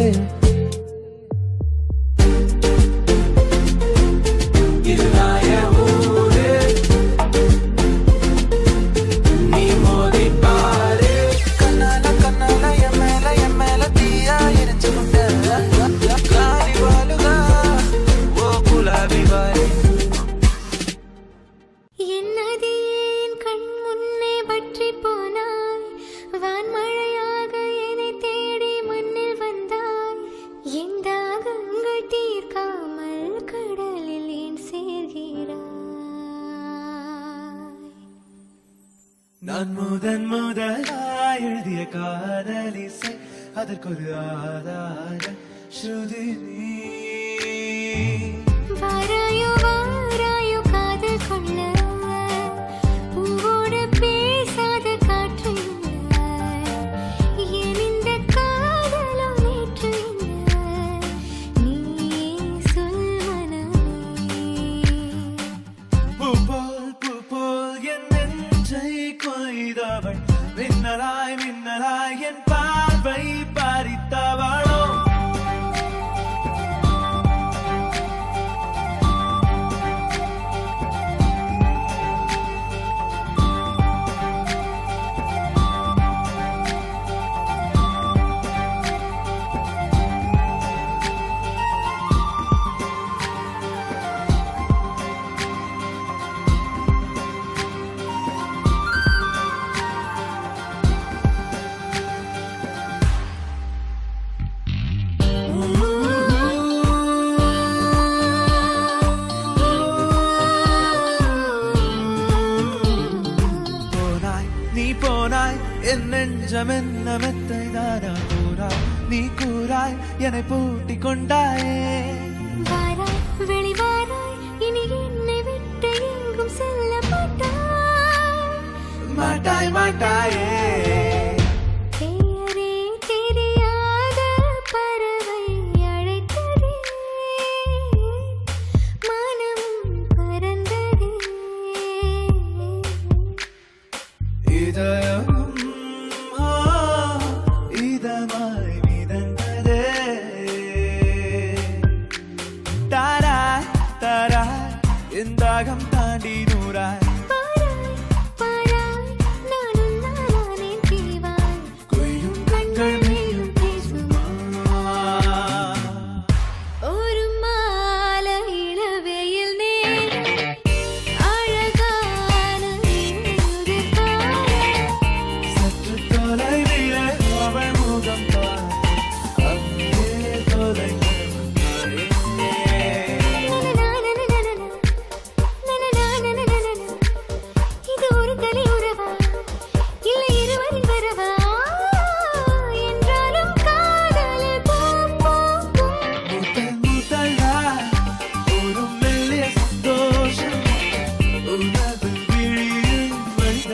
கண்ணால கண்ணால என் மேல என் மேல தீயா எரிஞ்சு கொண்ட காலி வாழுதா ஓ நான் முதன் முதலாய் எழுதிய காதலிசை அதற்கொரு ஆதார ஸ்ருதி நீ வாராயோ வாராயோ காதல் கொள்ள பூவோடு பேசாத காற்று இல்ல. என் இந்த காதலும் நேற்று இல்ல. நீயே சொல் மனமே பூ போல் பூ போல் என் நெஞ்சை கொய்தவள் மின்னலாய் மின்னலாய் என் பார்வை பறித்தவளோ போனாய் நீ போனாய் என் நெஞ்சம் என்ன மெத்தை தானா கூறாய் நீ கூறாய் என்னை பூட்டி கொண்டாயே வாராய் வெளிவாராய் இனி என்னை விட்டு எங்கும் செல்ல மாட்டாய் மாட்டாய் மாட்டாயே பெயரே தெரியாத பறவை அழைத்ததே மனம் பறந்ததே இதயம் ஆ, இதமாய் மிதந்ததே தாராய் தாராய் இந்தாகம் தாண்டி நூறாய் பாராய் நானும் நானானேன் தீவாய் கொய்யும் கண்கள் மேலும் பேசுமா ஒரு மாலை இளவெயில் நேரம் அழகான இனியுது காலம். சற்று தொலைவிலே அவள் முகம் பார் அங்கே தொலைந்து இது ஒரு தனி உறவா இல்லை இருவரின் வரவா என்றாலும் காதலில் பூ பூக்கும் முதல் முதலாய் ஒரு மெல்லிய சந்தோஷம் உனது விழியில் வைத்த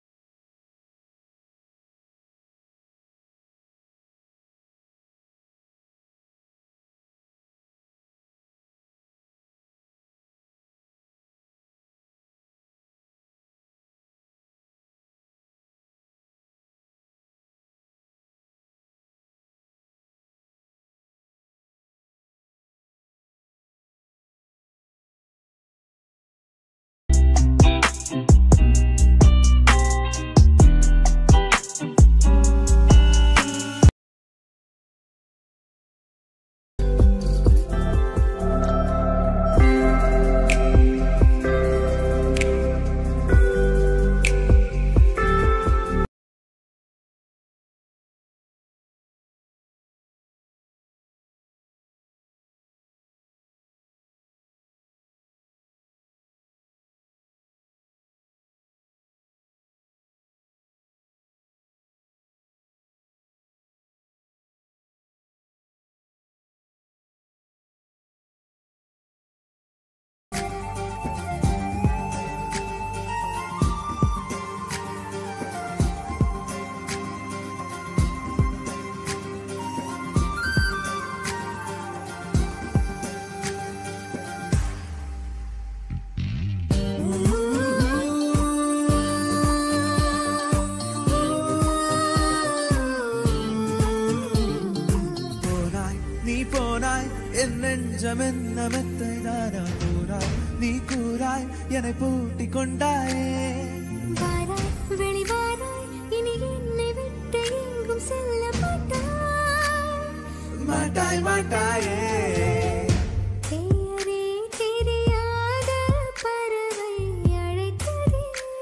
போனாய் நீ போனாய் என் நெஞ்சம் என்ன மெத்தை தானா கூறாய் நீ கூறாய் என்னை பூட்டி கொண்டாயே வாராய் வெளிவாராய் இனி என்னை விட்டு எங்கும் செல்ல மாட்டாய் மாட்டாய் மாட்டாயே பெயரே தெரியாத பறவை அழைத்ததே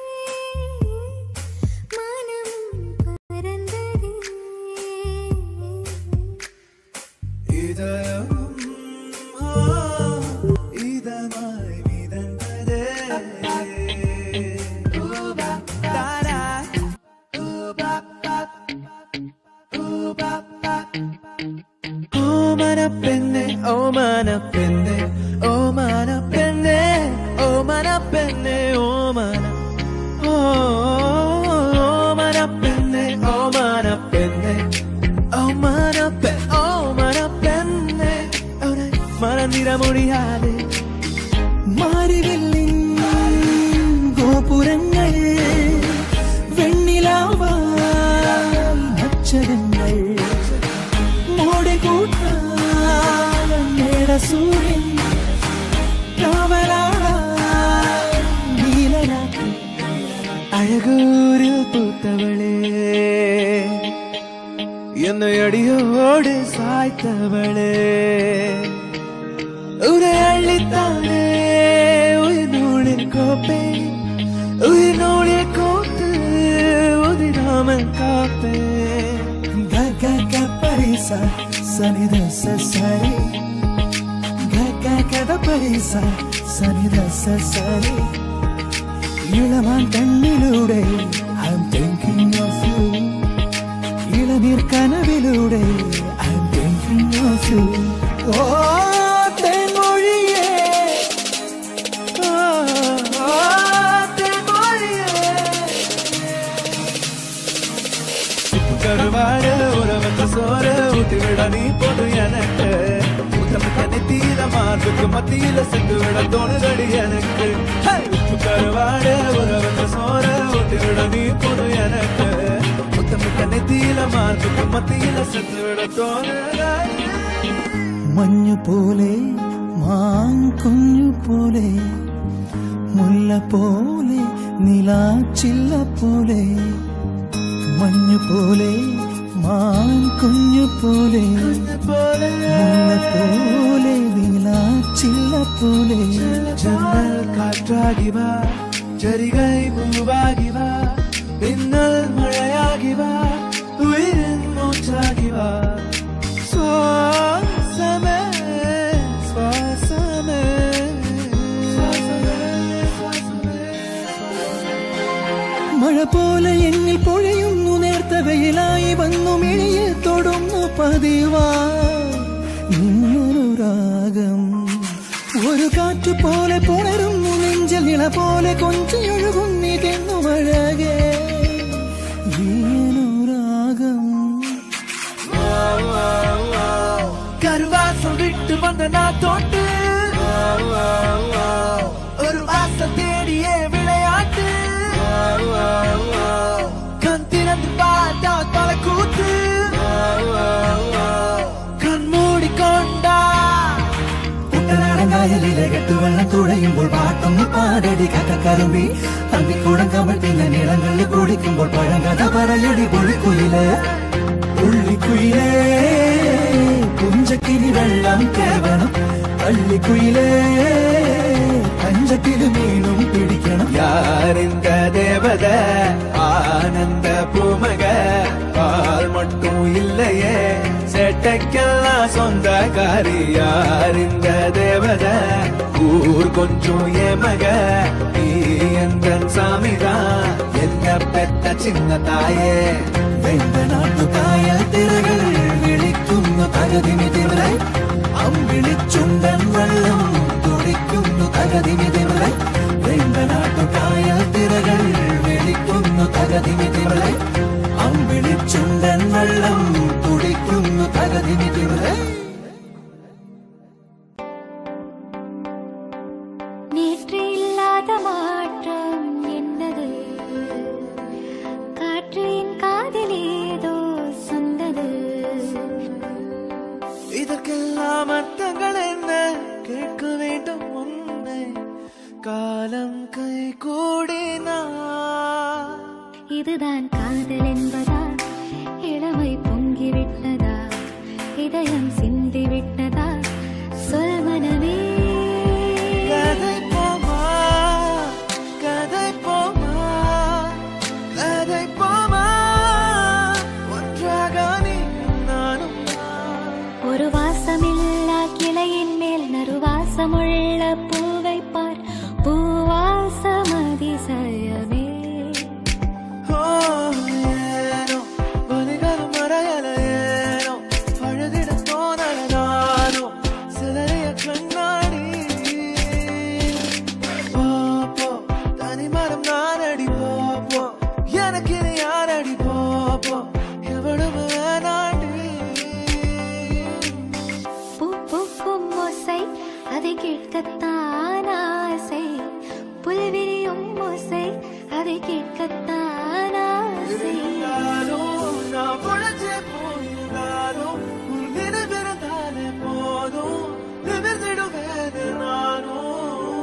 மனம் பறந்ததே இதயம் ஆ, இதமாய் மிதந்ததே தாராய் பெண்ணே ஓ மான பெண்ணே ஓ மன பெண்ணே ஓ மன ஓ ஓ மன பெண்ணே ஓ மன பெண்ணே ஓ மன பெ ஓ மன பெண்ணே அவனை மறந்திட முடியாது മാറിവില്ലിൻ ഗോപുരങ്ങൾ വെണ്ണിലാവാൽ അക്ഷരങ്ങൾ മോടെ കൂട്ടാട സൂര്യൻ കാവലാടാൻ നീലരാത്രി அழகூரில் பூத்தவளே என்னை அடியோடு சாய்த்தவளே உரை அள்ளித்தானே உயிர் நூலின் கோப்பை உயிர் நூலில் கோத்து உதிராமல் காப்பே ഗഗ പരിസ സനിധ സരി ഗഗ കഥ പരിസ സനിധ സരി ഇളമാൻ കണ്ണിലൂടെ I'm thinking of you ഇളനീർ കനവിലൂടെ I'm thinking of you ഓ തെൻമൊഴിയേ ஓ, ஓ, தென்மொழியே. கருவாடு உறவற்ற சோறு ஊட்டி விட நீ பொது எனக்கு முத்தமிட்ட நெத்தியில மார்புக்கு மத்தியில சென்று விட தோணுதடி எனக்கு ஹே! உப்பு கருவாடு உறவற்ற சோறு ஊட்டி விட நீ பொது எனக்கு முத்தமிட்ட நெத்தியில மார்புக்கு மத்தியில சென்று விட தோணுதடி മഞ്ഞു പോലെ മാങ്കുഞ്ഞു പോലെ മുല്ല പോലെ നിലാച്ചില്ല പോലെ മഞ്ഞു പോലെ മാങ്കുഞ്ഞു പോലെ മുല്ല പോലെ നിലാച്ചില്ല പോലെ ஜன்னல் காற்றாகி வா ஜரிகை பூவாகி வா பின்னல் மழையாகி வா உயிரின் மூச்சாகி வா சுவாசமே சுவாசமே മഴ പോലെ എന്നിൽ പൊഴിയുന്നു നേർത്ത വെയിലായി വന്നു മിഴിയിൽ തൊടുന്നു പതിവാ ഇന്നൊരു രാഗം ഒരു കാറ്റു പോലെ പുണരുന്നു നെഞ്ചൽ നിള പോലെ കൊഞ്ചിയൊഴുകുന്നി തെന്നു മഴകേ ഈയൊരു രാഗം கருவாசம் விட்டு வந்த நான் தோட்டு ஒரு வாசம் தேடியே விளையாட்டு கண் திறந்து பார்த்தா பல கூத்து கண் மூடி கொண்டா കുട്ടനാടങ്കായലിലെ കെട്ടുവെള്ളം തുഴയുമ്പോൾ പാട്ടൊന്ന് പാടടി കഥക്കറുമ്പി അന്തിക്കൂടം കമഴ്ത്തുന്ന നിളങ്ങളിൽ കുടിക്കുമ്പോൾ പഴങ്കഥ പറയടി പുള്ളിക്കുയില് പുള്ളിക്കുയിലേ പുഞ്ചക്കിനി വെള്ളം കേവണം പള്ളിക്കുയിലേ പഞ്ചക്കില് മീനും പിടിക്കണം யார் இந்த தேவத ஆனந்த பூமக பால் மட்டும் இல்லையே செட்டைக்கெல்லாம் சொந்தக்காரி யார் இந்த தேவத ஊர் கொஞ்சம் ஏமக நீ எந்த சாமிதான் என்ன பெத்த சின்ன தாயே വെണ്ട നാട്ടുകായൽ തിരകൾ വിളിക്കുന്നു തകതിമി തിമിറെ അമ്പിളിച്ചുണ്ടൻ വെള്ളം തുടിക്കുന്നു തകതിമി തിമിറെ വെണ്ട നാട്ടുകായൽ തിരകൾ വിളിക്കുന്നു തകതിമി തിമിറെ അമ്പിളിച്ചുണ്ടൻ വെള്ളം തുടിക്കുന്നു തകതിമി തിമിറെ நேற்று இல்லாத மாற்றம் என்னது காற்றின் காதில் ஏதோ சொன்னது இதற்கெல்லாம் அர்த்தங்கள் என்ன கேட்க வேண்டும் உன்னை காலம் கை கூடினா இதுதான் காதல் என்பதா இளமை பொங்கிவிட்டதா இதயம் சிந்திவிட்டதா சொல் மனமே கதை போமா கதை போமா கதை போமா ஒன்றாக நீ நானும் ஒரு வாசமில்லா கிளையின் மேல் நறுவாசமுள்ள பூவை பார் பூவாசம் அதிசயமே ஓ, ஏனோ வலிகளும் மறையல ஏனோ அழுதிட தோணல நானோ சிலரைய கேட்கத்தான் ஆசை புல்விரியும் ஓசை அதை கேட்கத்தான் ஆசை இருந்தாலும் நான் பொழைச்சே போயிருந்தாலும் உன் நினைவிருந்தாலே போதும் நிமிர்ந்திடுவேன் நானும்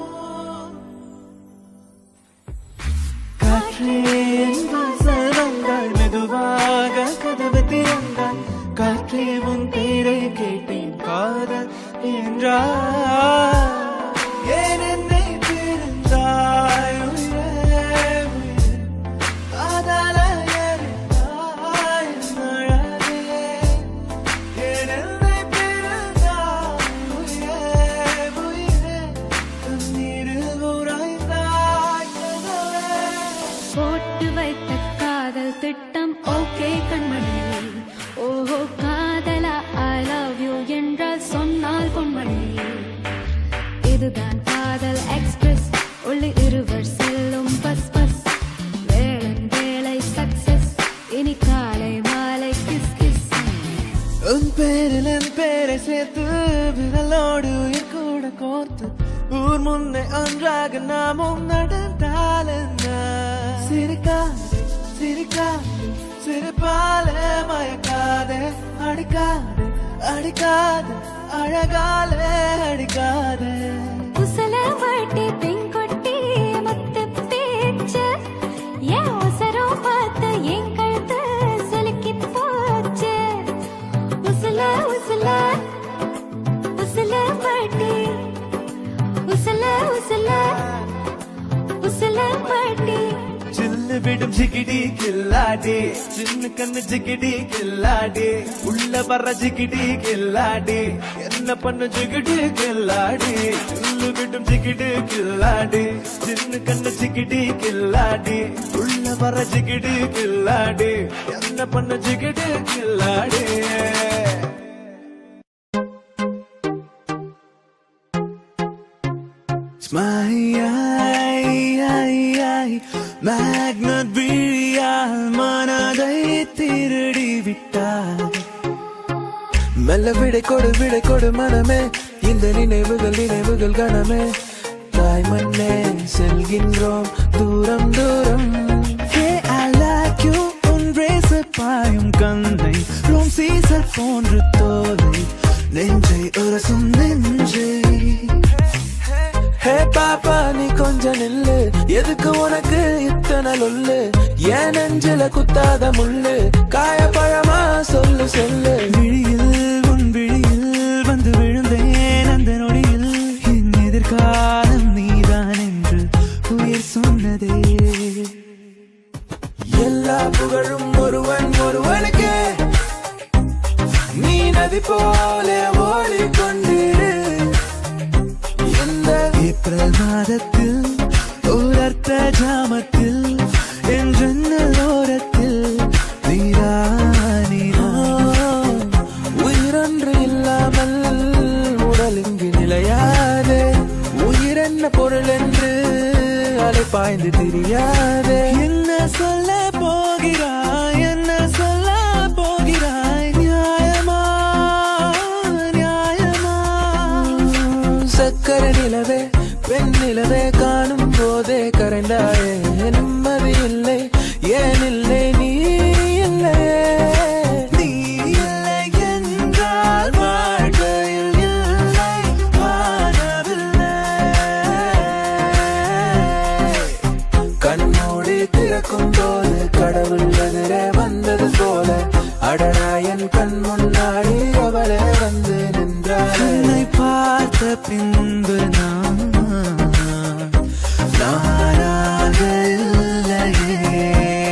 காற்றே என் வாசல் வந்தாள் மெதுவாக கதவு திறந்தாள் காற்றே உன் பேரை கேட்டேன் காதல் என்றார் ஏன் என்னை பிரிந்தாய் உயிரே, உயிரே. காதல எரிந்தாய் என் அழகே. ஏன் என்னை பிரிந்தாய் உயிரே, உயிரே. கண்ணீரில் உறைந்தாய் கதவே. போட்டு வைத்த காதல் திட்டம் ஓகே கண்மணி ஓஹோ காதலா ஐ லவ் யூ என்றால் சொன்னால் பொன்மணி இதுதான் காதல் எக்ஸ்பிரஸ் உள்ளே இருவர் செல்லும் பஸ் பஸ் வேளன் வேலை சக்சஸ் இனி காலை மாலை கிஸ் கிஸ் உன் பேரில் என் பேரை சேர்த்து விரலோடு உயிர் கூட கோர்த்து ஊர் முன்னே ஒன்றாக நாமும் நடந்தால் என்ன சிரிக்காதே சிரிக்காதே சிரிப்பாலே மயக்காதே அடிக்காதே அடிக்காதே அழகாலே அடிக்காதே குசல வாட்டி பெண்கொட்டி மத்த பேச்சு ஏன் அவசரம் பார்த்து என் கழுத்து சிலுக்கி போச்சு உசல உசல உசல வாட்டி உசல உசல உசல வாட்டி சில்லு விடும் ஜிகிடி கில்லாடி சின்ன கண்ணு ஜிகிடி கில்லாடி உள்ள வர்ற ஜிகிடி கில்லாடி என்ன பண்ண ஜிகிடி கில்லாடி சில்லு விடும் ஜிகிடி கில்லாடி சின்ன கண்ணு ஜிகிடி கில்லாடி உள்ள வர்ற ஜிகிடி கில்லாடி என்ன பண்ண ஜிகிடி கில்லாடி மேக்னட் விழியால் மனதை திருடி விட்டார் மெல்ல விடை கொடு விடை கொடு மனமே இந்த நினைவுகள் நினைவுகள் கணமே தாய் மண்ணே செல்கின்றோம் தூரம் தூரம் Hey, I like you, உன் racer பாயும் கந்தை ரோம் சீசல் போன்று தோலை நெஞ்சை உரசும் நெஞ்சை ஹே பாப்பா நீ கொஞ்சம் நில்லு எதுக்கு உனக்கு இத்தனை லொல்லு ஏன் நெஞ்சில குத்தாத முள்ளு காயப்பழமா சொல்லு சொல்லு விழியில் உன் விழியில் வந்து விழுந்தேன் அந்த நொடியில் என் எதிர்காலம் நீதான் என்று உயிர் சொன்னதே எல்லா புகழும் ஒருவன் ஒருவனுக்கு நீ நதி போல ஓடிக்கொண்டிரு இந்த ஏப்ரல் மாதத்தில் உலர்த்த ஜாமத்தில் என் ஜன்னல் ஓரத்தில் நீரா நீரா உயிரொன்று இல்லாமல் உடல் இங்கு நிலையாது உயிர் என்ன பொருள் என்று அலைப்பாய்ந்து தெரியாது என்ன சொல்ல போகிறாய் என்ன சொல்ல போகிறாய் நியாயமா நியாயமா சக்கர நிலவே பெண் நிலவே காணும் போதே கரைந்தாயே நிம்மதி இல்லை ஏன் இல்லை நீ இல்லை நீ இல்லை என்றால் வாழ்க்கையில் இல்லை வானவில்லை கண்மூடி திறக்கும் போது கடவுள் எதிரே வந்தது போல அடடா என் கண் முன்னாடி அவளே வந்து நின்றாள் என்னை பார்த்த பின்பு நான் நானாக இல்லையே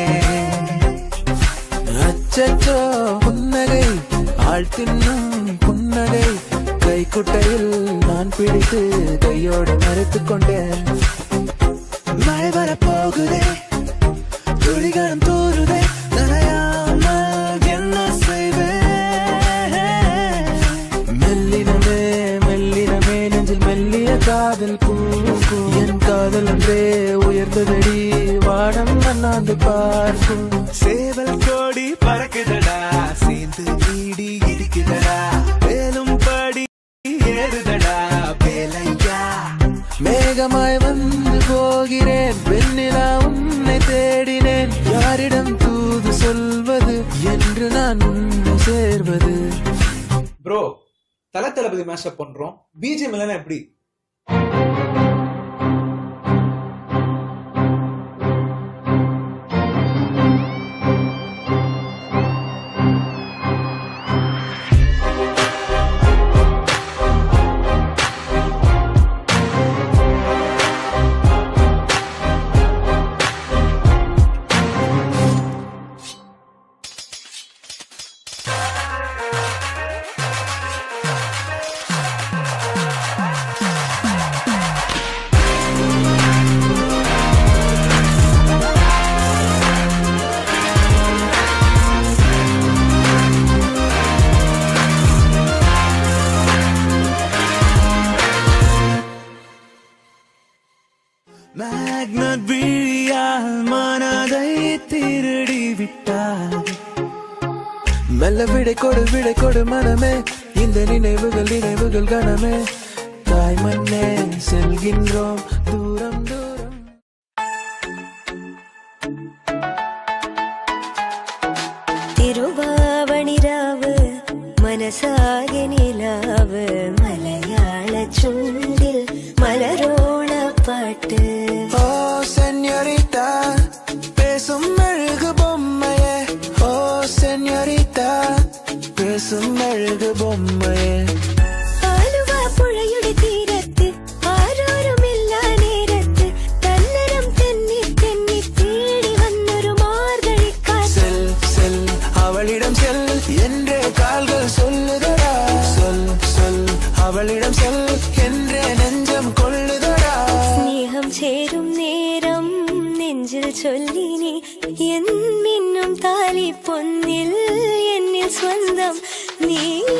அச்சச்சோ புன்னகை ஆள் தின்னும் புன்னகை கைக்குட்டையில் நான் பிடித்து கையோடு மறைத்துக் கொண்டேன் மழை வரப்போகுதே துளிகளும் தூருதே நனையாமல் என்ன செய்வேன் மெல்லினமே மெல்லினமே நெஞ்சில் மெல்லிய காதல் பூக்கும் என் காதல் ஒன்றே உயர்ந்ததடி வானம் அண்ணாந்து பார்க்கும் சேவல் கோடி பறக்குதடா சேர்ந்து இடி இடிக்குதடா வேலும் படி ஏறுதடா வேலையா மேகமாய் வந்து போகிறேன் வெண்ணிலா உன்னை தேடினேன் யாரிடம் தூது சொல்வது என்று நான் உன்னை சேர்வது ப்ரோ தல தளபதி மேஷப் பண்றோம் பிஜிஎம் இல்லைன்னா எப்படி மேக்னட் விழியால் மனதை திருடி விட்டார் மெல்ல விடை கொடு விடை கொடு மனமே இந்த நினைவுகள் நினைவுகள் கனமே தாய் மண்ணே செல்கின்றோம் தூரம் தூரம் തിരുവാവണിരാവ് മനസാകെ നിലാവ് മലയാള ചുണ്ടിൽ മലരോണ പാട്ട് ஓ சென்யோரிட்டா பேசும் அழகு பொம்மையே ஓ சென்யோரிட்டா பேசும் அழகு பொம்மையே ആലുവ പുഴയുടെ തീരത്ത് ആരോരുമില്ല നേരത്ത് തന്നരം തെന്നി തെന്നി തേടി വന്നൊരു മാർഗഴിക്കാറ്റ് செல் செல் அவளிடம் செல் என்றே கால்கள் சொல்லுதடா சொல் சொல் அவளிடம் செல் என்றே நெஞ்சம் கொள்ளுதடா സ്നേഹം ചേരും നേരം നെഞ്ചിൽ ചൊല്ലിനി എൻ മിന്നും താലി പൊന്നിൽ എന്നിൽ സ്വന്തം നീ